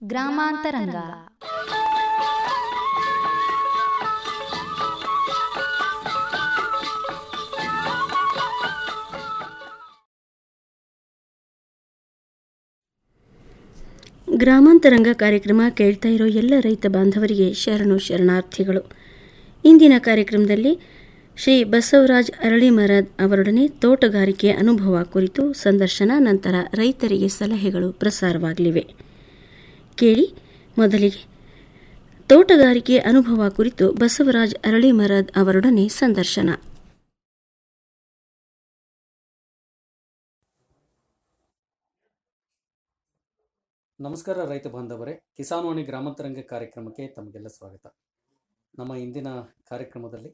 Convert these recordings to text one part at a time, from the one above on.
ಗ್ರಾಮಾಂತರಂಗ ಗ್ರಾಮಾಂತರಂಗ ಕಾರ್ಯಕ್ರಮ ಕೇಳ್ತಾ ಇರೋ ಎಲ್ಲ ರೈತ ಬಾಂಧವರಿಗೆ ಶರಣು ಶರಣಾರ್ಥಿಗಳು ಇಂದಿನ ಕಾರ್ಯಕ್ರಮದಲ್ಲಿ ಶ್ರೀ ಬಸವರಾಜ್ ಅರಳಿಮರದ್ ಅವರೊಡನೆ ತೋಟಗಾರಿಕೆ ಅನುಭವ ಕುರಿತು ಸಂದರ್ಶನ ನಂತರ ರೈತರಿಗೆ ಸಲಹೆಗಳು ಪ್ರಸಾರವಾಗಲಿವೆ ಕೇಳಿ ಮೊದಲಿಗೆ ತೋಟಗಾರಿಕೆ ಅನುಭವ ಕುರಿತು ಬಸವರಾಜ್ ಅರಳಿಮರದ್ ಅವರೊಡನೆ ಸಂದರ್ಶನ ನಮಸ್ಕಾರ ರೈತ ಬಾಂಧವರೇ ಕಿಸಾನ್ವಾಣಿ ಗ್ರಾಮಾಂತರಂಗ ಕಾರ್ಯಕ್ರಮಕ್ಕೆ ತಮಗೆಲ್ಲ ಸ್ವಾಗತ ನಮ್ಮ ಇಂದಿನ ಕಾರ್ಯಕ್ರಮದಲ್ಲಿ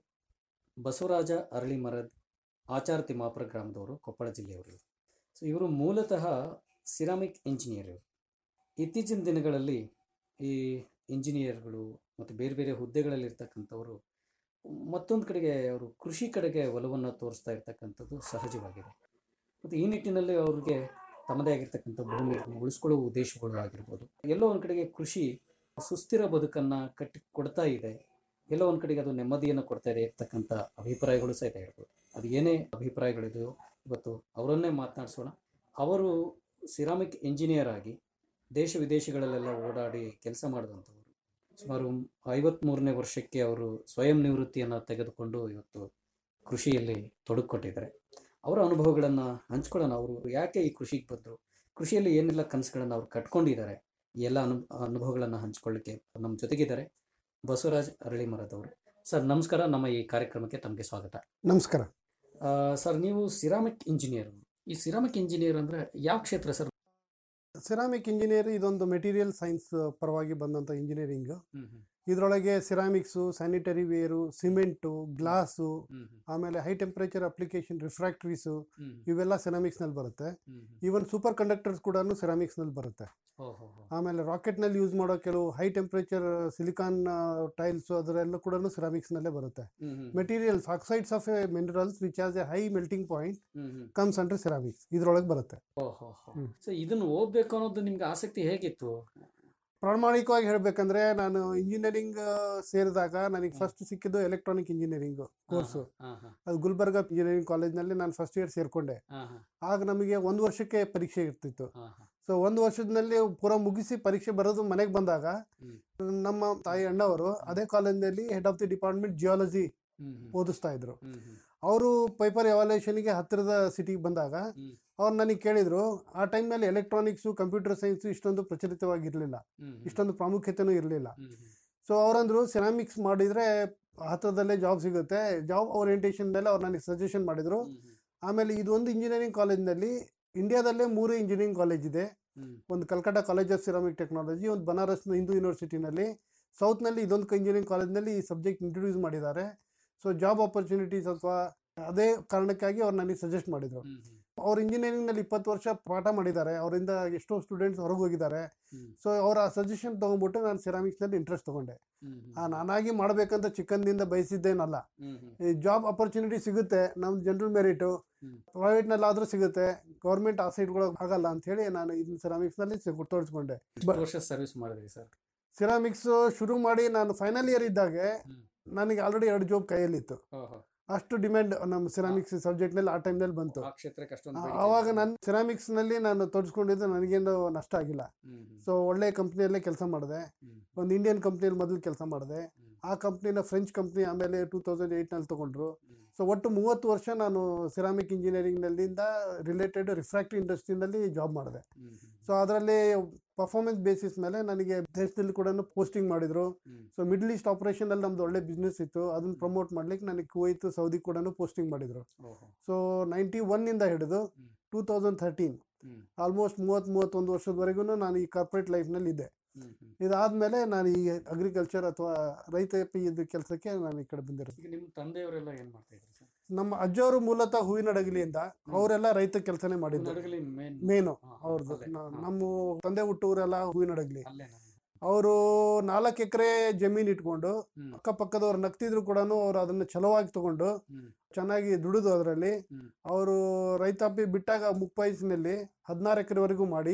ಬಸವರಾಜ ಅರಳಿ ಮರದ್ ಆಚಾರ ತಿಮ್ಮಾಪುರ ಗ್ರಾಮದವರು ಕೊಪ್ಪಳ ಜಿಲ್ಲೆಯವರು ಸೊ ಇವರು ಮೂಲತಃ ಸಿರಾಮಿಕ್ ಇಂಜಿನಿಯರ್ ಇವರು ಇತ್ತೀಚಿನ ದಿನಗಳಲ್ಲಿ ಈ ಇಂಜಿನಿಯರ್ಗಳು ಮತ್ತು ಬೇರೆ ಬೇರೆ ಹುದ್ದೆಗಳಲ್ಲಿರ್ತಕ್ಕಂಥವರು ಮತ್ತೊಂದು ಕಡೆಗೆ ಅವರು ಕೃಷಿ ಕಡೆಗೆ ಒಲವನ್ನು ತೋರಿಸ್ತಾ ಇರ್ತಕ್ಕಂಥದ್ದು ಸಹಜವಾಗಿದೆ ಮತ್ತು ಈ ನಿಟ್ಟಿನಲ್ಲಿ ಅವ್ರಿಗೆ ತಮ್ಮದೇ ಆಗಿರ್ತಕ್ಕಂಥ ಭೂಮಿಯನ್ನು ಉಳಿಸ್ಕೊಳ್ಳುವ ಉದ್ದೇಶಗಳು ಆಗಿರ್ಬೋದು ಎಲ್ಲೋ ಒಂದು ಕಡೆಗೆ ಕೃಷಿ ಸುಸ್ಥಿರ ಬದುಕನ್ನು ಕಟ್ಟಿ ಕೊಡ್ತಾ ಇದೆ ಎಲ್ಲೋ ಒಂದು ಕಡೆಗೆ ಅದು ನೆಮ್ಮದಿಯನ್ನು ಕೊಡ್ತಾ ಇದೆ ಇರ್ತಕ್ಕಂಥ ಅಭಿಪ್ರಾಯಗಳು ಸಹಿತ ಹೇಳ್ಬೋದು ಅದು ಏನೇ ಅಭಿಪ್ರಾಯಗಳಿದೆಯೋ ಇವತ್ತು ಅವರನ್ನೇ ಮಾತನಾಡಿಸೋಣ ಅವರು ಸಿರಾಮಿಕ್ ಇಂಜಿನಿಯರ್ ಆಗಿ ದೇಶ ವಿದೇಶಗಳಲ್ಲೆಲ್ಲ ಓಡಾಡಿ ಕೆಲಸ ಮಾಡಿದಂಥವರು ಸುಮಾರು ಐವತ್ತ್ಮೂರನೇ ವರ್ಷಕ್ಕೆ ಅವರು ಸ್ವಯಂ ನಿವೃತ್ತಿಯನ್ನು ತೆಗೆದುಕೊಂಡು ಇವತ್ತು ಕೃಷಿಯಲ್ಲಿ ತೊಡಗಿಕೊಟ್ಟಿದ್ದಾರೆ ಅವರ ಅನುಭವಗಳನ್ನು ಹಂಚ್ಕೊಳ್ಳೋಣ ಅವರು ಯಾಕೆ ಈ ಕೃಷಿಗೆ ಬಂದರು ಕೃಷಿಯಲ್ಲಿ ಏನೆಲ್ಲ ಕನಸುಗಳನ್ನು ಅವ್ರು ಕಟ್ಕೊಂಡಿದ್ದಾರೆ ಈ ಎಲ್ಲ ಅನು ಅನುಭವಗಳನ್ನು ಹಂಚ್ಕೊಳ್ಳಿಕ್ಕೆ ನಮ್ಮ ಜೊತೆಗಿದ್ದಾರೆ ಬಸವರಾಜ್ ಅರಳಿ ಮರದವರು ಸರ್ ನಮಸ್ಕಾರ ನಮ್ಮ ಈ ಕಾರ್ಯಕ್ರಮಕ್ಕೆ ತಮಗೆ ಸ್ವಾಗತ ನಮಸ್ಕಾರ ಆ, ಸರ್ ನೀವು ಸಿರಾಮಿಕ್ ಇಂಜಿನಿಯರ್ ಈ ಸಿರಾಮಿಕ್ ಇಂಜಿನಿಯರ್ ಅಂದರೆ ಯಾವ ಕ್ಷೇತ್ರ ಸರ್ ಸಿರಾಮಿಕ್ ಇಂಜಿನಿಯರ್ ಇದೊಂದು ಮೆಟೀರಿಯಲ್ ಸೈನ್ಸ್ ಪರವಾಗಿ ಬಂದಂಥ ಇಂಜಿನಿಯರಿಂಗ್ ಹ್ಮ್ ಹ್ಮ್ ಇದರೊಳಗೆ ceramics sanitary ware cement glass hmm hmm ಆಮೇಲೆ high temperature application refractories hmm ಇವೆಲ್ಲ ಸಿರಾಮಿಕ್ಸ್ನಲ್ಲಿ ಬರುತ್ತೆ hmm hmm even superconductors ಸಿರಾಮಿಕ್ಸ್ನಲ್ಲಿ ಬರುತ್ತೆ ಹೋ ಹೋ ಹೋ ಆಮೇಲೆ ರಾಕೆಟ್ನಲ್ಲಿ ಯೂಸ್ ಮಾಡೋ ಕೆಲವು ಹೈ ಟೆಂಪರೇಚರ್ ಸಿಲಿಕಾನ್ ಟೈಲ್ಸ್ ಅದರೆಲ್ಲ ಕೂಡ ಸಿರಾಮಿಕ್ಸ್ನಲ್ಲೇ ಬರುತ್ತೆ hmm hmm materials oxides of a minerals which has a high melting point hmm hmm comes under ceramics ಇದರೊಳಗೆ ಬರುತ್ತೆ ಹೋ ಹೋ ಹೋ ಹ್ಮ್. ಸೊ ಇದನ್ನು ಓದಬೇಕು ಅನ್ನೋದು ನಿಮ್ಗೆ ಆಸಕ್ತಿ ಹೇಗಿತ್ತು ಪ್ರಾಮಾಣಿಕವಾಗಿ ಹೇಳಬೇಕಂದ್ರೆ ನಾನು ಇಂಜಿನಿಯರಿಂಗ್ ಸೇರಿದಾಗ ನನಗೆ ಫಸ್ಟ್ ಸಿಕ್ಕಿದ್ದು ಎಲೆಕ್ಟ್ರಾನಿಕ್ ಇಂಜಿನಿಯರಿಂಗ್ ಕೋರ್ಸು ಹಾ ಹಾ ಅದು ಗುಲ್ಬರ್ಗ ಇಂಜಿನಿಯರಿಂಗ್ ಕಾಲೇಜ್ನಲ್ಲಿ ನಾನು ಫಸ್ಟ್ ಇಯರ್ ಸೇರಿಕೊಂಡೆ ಹಾ ಹಾ ಆಗ ನಮಗೆ ಒಂದು ವರ್ಷಕ್ಕೆ ಪರೀಕ್ಷೆ ಇರ್ತಿತ್ತು ಹಾ ಹಾ ಸೊ ಒಂದು ವರ್ಷದಲ್ಲಿ ಪೂರ ಮುಗಿಸಿ ಪರೀಕ್ಷೆ ಬರೋದು ಮನೆಗೆ ಬಂದಾಗ ಹ್ಮ್. ನಮ್ಮ ತಾಯಿ ಅಣ್ಣವರು ಅದೇ ಕಾಲೇಜ್ನಲ್ಲಿ head of the department geology hmm hmm ಓದಿಸ್ತಾ ಇದ್ರು ಹ್ಮ್ ಹ್ಮ್ ಅವರು ಪೇಪರ್ ಎವಾಲ್ಯೂಷನ್ಗೆ ಹತ್ತಿರದ ಸಿಟಿಗೆ ಬಂದಾಗ ಹ್ಮ್. ಅವ್ರು ನನಗೆ ಕೇಳಿದ್ರು ಆ ಟೈಮ್ನಲ್ಲಿ ಎಲೆಕ್ಟ್ರಾನಿಕ್ಸು ಕಂಪ್ಯೂಟರ್ ಸೈನ್ಸು ಇಷ್ಟೊಂದು ಪ್ರಚಲಿತವಾಗಿರಲಿಲ್ಲ ಹ್ಮ್ ಹ್ಮ್ ಇಷ್ಟೊಂದು ಪ್ರಾಮುಖ್ಯತೆನೂ ಇರಲಿಲ್ಲ ಹ್ಮ್ ಹ್ಮ್ ಸೊ ಅವರಂದ್ರು ಸಿರಾಮಿಕ್ಸ್ ಮಾಡಿದರೆ ಹತ್ರದಲ್ಲೇ ಜಾಬ್ ಸಿಗುತ್ತೆ ಜಾಬ್ ಓರಿಯೆಂಟೇಷನ್ ಮೇಲೆ ಅವ್ರು ನನಗೆ ಸಜೆಷನ್ ಮಾಡಿದರು ಹ್ಮ್ ಹ್ಮ್ ಆಮೇಲೆ ಇದೊಂದು ಇಂಜಿನಿಯರಿಂಗ್ ಕಾಲೇಜ್ನಲ್ಲಿ ಇಂಡಿಯಾದಲ್ಲೇ ಮೂರು ಇಂಜಿನಿಯರಿಂಗ್ ಕಾಲೇಜ್ ಇದೆ ಹ್ಮ್ ಒಂದು Calcutta college of ceramic technology ಒಂದು ಬನಾರಸ್ ಹಿಂದೂ ಯೂನಿವರ್ಸಿಟಿನಲ್ಲಿ ಸೌತ್ನಲ್ಲಿ ಇದೊಂದು ಇಂಜಿನಿಯರಿಂಗ್ ಕಾಲೇಜ್ನಲ್ಲಿ ಈ ಸಬ್ಜೆಕ್ಟ್ ಇಂಟ್ರೊಡ್ಯೂಸ್ ಮಾಡಿದ್ದಾರೆ ಸೊ ಜಾಬ್ ಆಪರ್ಚುನಿಟೀಸ್ ಅಥವಾ ಅದೇ ಕಾರಣಕ್ಕಾಗಿ ಅವ್ರು ನನಗೆ ಸಜೆಸ್ಟ್ ಮಾಡಿದರು ಹ್ಮ್ ಹ್ಮ್ ಅವ್ರು ಇಂಜಿನಿಯರಿಂಗ್ನಲ್ಲಿ ಇಪ್ಪತ್ತು ವರ್ಷ ಪಾಠ ಮಾಡಿದ್ದಾರೆ ಅವರಿಂದ ಎಷ್ಟೋ ಸ್ಟೂಡೆಂಟ್ಸ್ ಹೊರಗೆ ಹೋಗಿದ್ದಾರೆ ಹ್ಮ್ ಸೊ ಅವರ ಸಜೆಷನ್ ತೊಗೊಂಡ್ಬಿಟ್ಟು ನಾನು ಸಿರಾಮಿಕ್ಸ್ನಲ್ಲಿ ಇಂಟ್ರೆಸ್ಟ್ ತೊಗೊಂಡೆ ಹ್ಮ್ ಆ, ನಾನಾಗಿ ಮಾಡಬೇಕಂತ ಚಿಕ್ಕಂದಿಂದ ಬಯಸಿದ್ದೇನಲ್ಲ ಹ್ಮ್ ಹ್ಮ್ ಈ ಜಾಬ್ ಅಪರ್ಚುನಿಟಿ ಸಿಗುತ್ತೆ ನಮ್ಮ ಜನರಲ್ ಮೆರಿಟು ಹ್ಮ್. ಪ್ರೈವೇಟ್ನಲ್ಲಾದರೂ ಸಿಗುತ್ತೆ ಗೌರ್ಮೆಂಟ್ ಆ ಸೈಡ್ಗಳು ಆಗಲ್ಲ ಅಂತ ಹೇಳಿ ನಾನು ಇದನ್ನ ಸಿರಾಮಿಕ್ಸ್ನಲ್ಲಿ ತೋರಿಸ್ಕೊಂಡೆ ಎಷ್ಟು ವರ್ಷ ಸರ್ವಿಸ್ ಮಾಡಿದ್ರಿ ಸರ್ ಸಿರಾಮಿಕ್ಸ್ ಶುರು ಮಾಡಿ ನಾನು ಫೈನಲ್ ಇಯರ್ ಇದ್ದಾಗೆ ಹ್ಮ್. ನನಗೆ ಆಲ್ರೆಡಿ ಎರಡು ಜಾಬ್ ಕೈಯಲ್ಲಿತ್ತು ಓಹೋ ಅಷ್ಟು ಡಿಮ್ಯಾಂಡ್ ನಮ್ಮ ಸಿರಾಮಿಕ್ಸ್ ಸಬ್ಜೆಕ್ಟ್ನಲ್ಲಿ ಆ ಟೈಮ್ನಲ್ಲಿ ಬಂತು ಆ ಕ್ಷೇತ್ರಕ್ಕೆ ಅಷ್ಟೊಂದು ಆ- ಬೇಡಿಕೆ ಆವಾಗ ಇದೆ. ನಾನು ಸಿರಾಮಿಕ್ಸ್ನಲ್ಲಿ ನಾನು ತೋರಿಸ್ಕೊಂಡಿದ್ದು ನನಗೇನು ನಷ್ಟ ಆಗಿಲ್ಲ ಹ್ಮ್ ಹ್ಮ್ ಸೊ ಒಳ್ಳೆ ಕಂಪ್ನಿಯಲ್ಲೇ ಕೆಲಸ ಮಾಡಿದೆ ಹ್ಮ್ ಒಂದು ಇಂಡಿಯನ್ ಕಂಪ್ನಿಯಲ್ಲಿ ಮೊದಲು ಕೆಲಸ ಮಾಡಿದೆ ಹ್ಮ್. ಆ ಕಂಪ್ನಿನ ಫ್ರೆಂಚ್ ಕಂಪ್ನಿ ಆಮೇಲೆ ಟೂ ತೌಸಂಡ್ ಏಯ್ಟ್ನಲ್ಲಿ ತೊಗೊಂಡ್ರು ಹ್ಮ್. ಸೊ ಒಟ್ಟು ಮೂವತ್ತು ವರ್ಷ ನಾನು ಸಿರಾಮಿಕ್ ಇಂಜಿನಿಯರಿಂಗ್ನಲ್ಲಿಂದ ರಿಲೇಟೆಡ್ ರಿಫ್ರಾಕ್ಟಿವ್ ಇಂಡಸ್ಟ್ರಿನಲ್ಲಿ ಜಾಬ್ ಮಾಡಿದೆ ಹ್ಮ್ ಹ್ಮ್ ಸೊ ಅದರಲ್ಲಿ ಪರ್ಫಾರ್ಮೆನ್ಸ್ ಬೇಸಿಸ್ ಮೇಲೆ ನನಗೆ ದೇಶದಲ್ಲಿ ಕೂಡ ಪೋಸ್ಟಿಂಗ್ ಮಾಡಿದ್ರು ಹ್ಮ್. ಸೊ ಮಿಡ್ಲ್ ಈಸ್ಟ್ ಆಪರೇಷನಲ್ಲಿ ನಮ್ದು ಒಳ್ಳೆ ಬಿಸ್ನೆಸ್ ಇತ್ತು ಅದನ್ನ ಪ್ರಮೋಟ್ ಮಾಡ್ಲಿಕ್ಕೆ ನನಗೆ ಕುವೈತ್ ಸೌದಿ ಕೂಡ ಪೋಸ್ಟಿಂಗ್ ಮಾಡಿದ್ರು ಓಹೋ ಸೊ ನೈಂಟಿ ಒನ್ನಿಂದ ಹಿಡಿದು ಹ್ಮ್. Two thousand thirteen hmm almost ಮೂವತ್ತು ಮೂವತ್ತೊಂದು ವರ್ಷದವರೆಗೂ ನಾನು ಈ ಕಾರ್ಪೊರೇಟ್ ಲೈಫ್ನಲ್ಲಿ ಇದ್ದೆ ಹ್ಮ್ ಹ್ಮ್ ಇದಾದ್ಮೇಲೆ ನಾನು ಈ ಅಗ್ರಿಕಲ್ಚರ್ ಅಥವಾ ರೈತಾಪಿ ಇದು ಕೆಲಸಕ್ಕೆ ನಾನು ಈ ಕಡೆ ಬಂದಿರೋದು ಈಗ ನಿಮ್ಮ ತಂದೆಯವರೆಲ್ಲ ಏನ್ ಮಾಡ್ತಾ ಇದ್ರು ಸರ್ ನಮ್ಮ ಅಜ್ಜವರು ಮೂಲತಃ ಹೂವಿನಡಗಲಿಯಿಂದ ಅವರೆಲ್ಲ ರೈತ ಕೆಲಸನೇ ಮಾಡಿದ್ರು ನಡಗಲಿ ಮೇನ್ ಮೇನು ಹಾ, ಹಾ, ಅವ್ರದ್ದು ಅಲ್ಲೇ. ಹಾ. ನಮ್ಮ ತಂದೆ ಹುಟ್ಟೂರೆಲ್ಲ ಹೂವಿನಡಗಲಿ ಅಲ್ಲೇನಾ ಅವರು ನಾಲ್ಕು ಎಕರೆ ಜಮೀನು ಇಟ್ಕೊಂಡು ಹ್ಮ್ ಅಕ್ಕಪಕ್ಕದವ್ರು ನಗ್ತಿದ್ರು ಕೂಡ ಅವ್ರು ಅದನ್ನ ಚಲವಾಗಿ ತಗೊಂಡು ಹ್ಮ್ ಚೆನ್ನಾಗಿ ದುಡಿದು ಅದರಲ್ಲಿ ಹ್ಮ್. ಅವರು ರೈತಾಪಿ ಬಿಟ್ಟಾಗ ಮುಪ್ಪೈಸಿನಲ್ಲಿ ಹದಿನಾರು ಎಕರೆವರೆಗೂ ಮಾಡಿ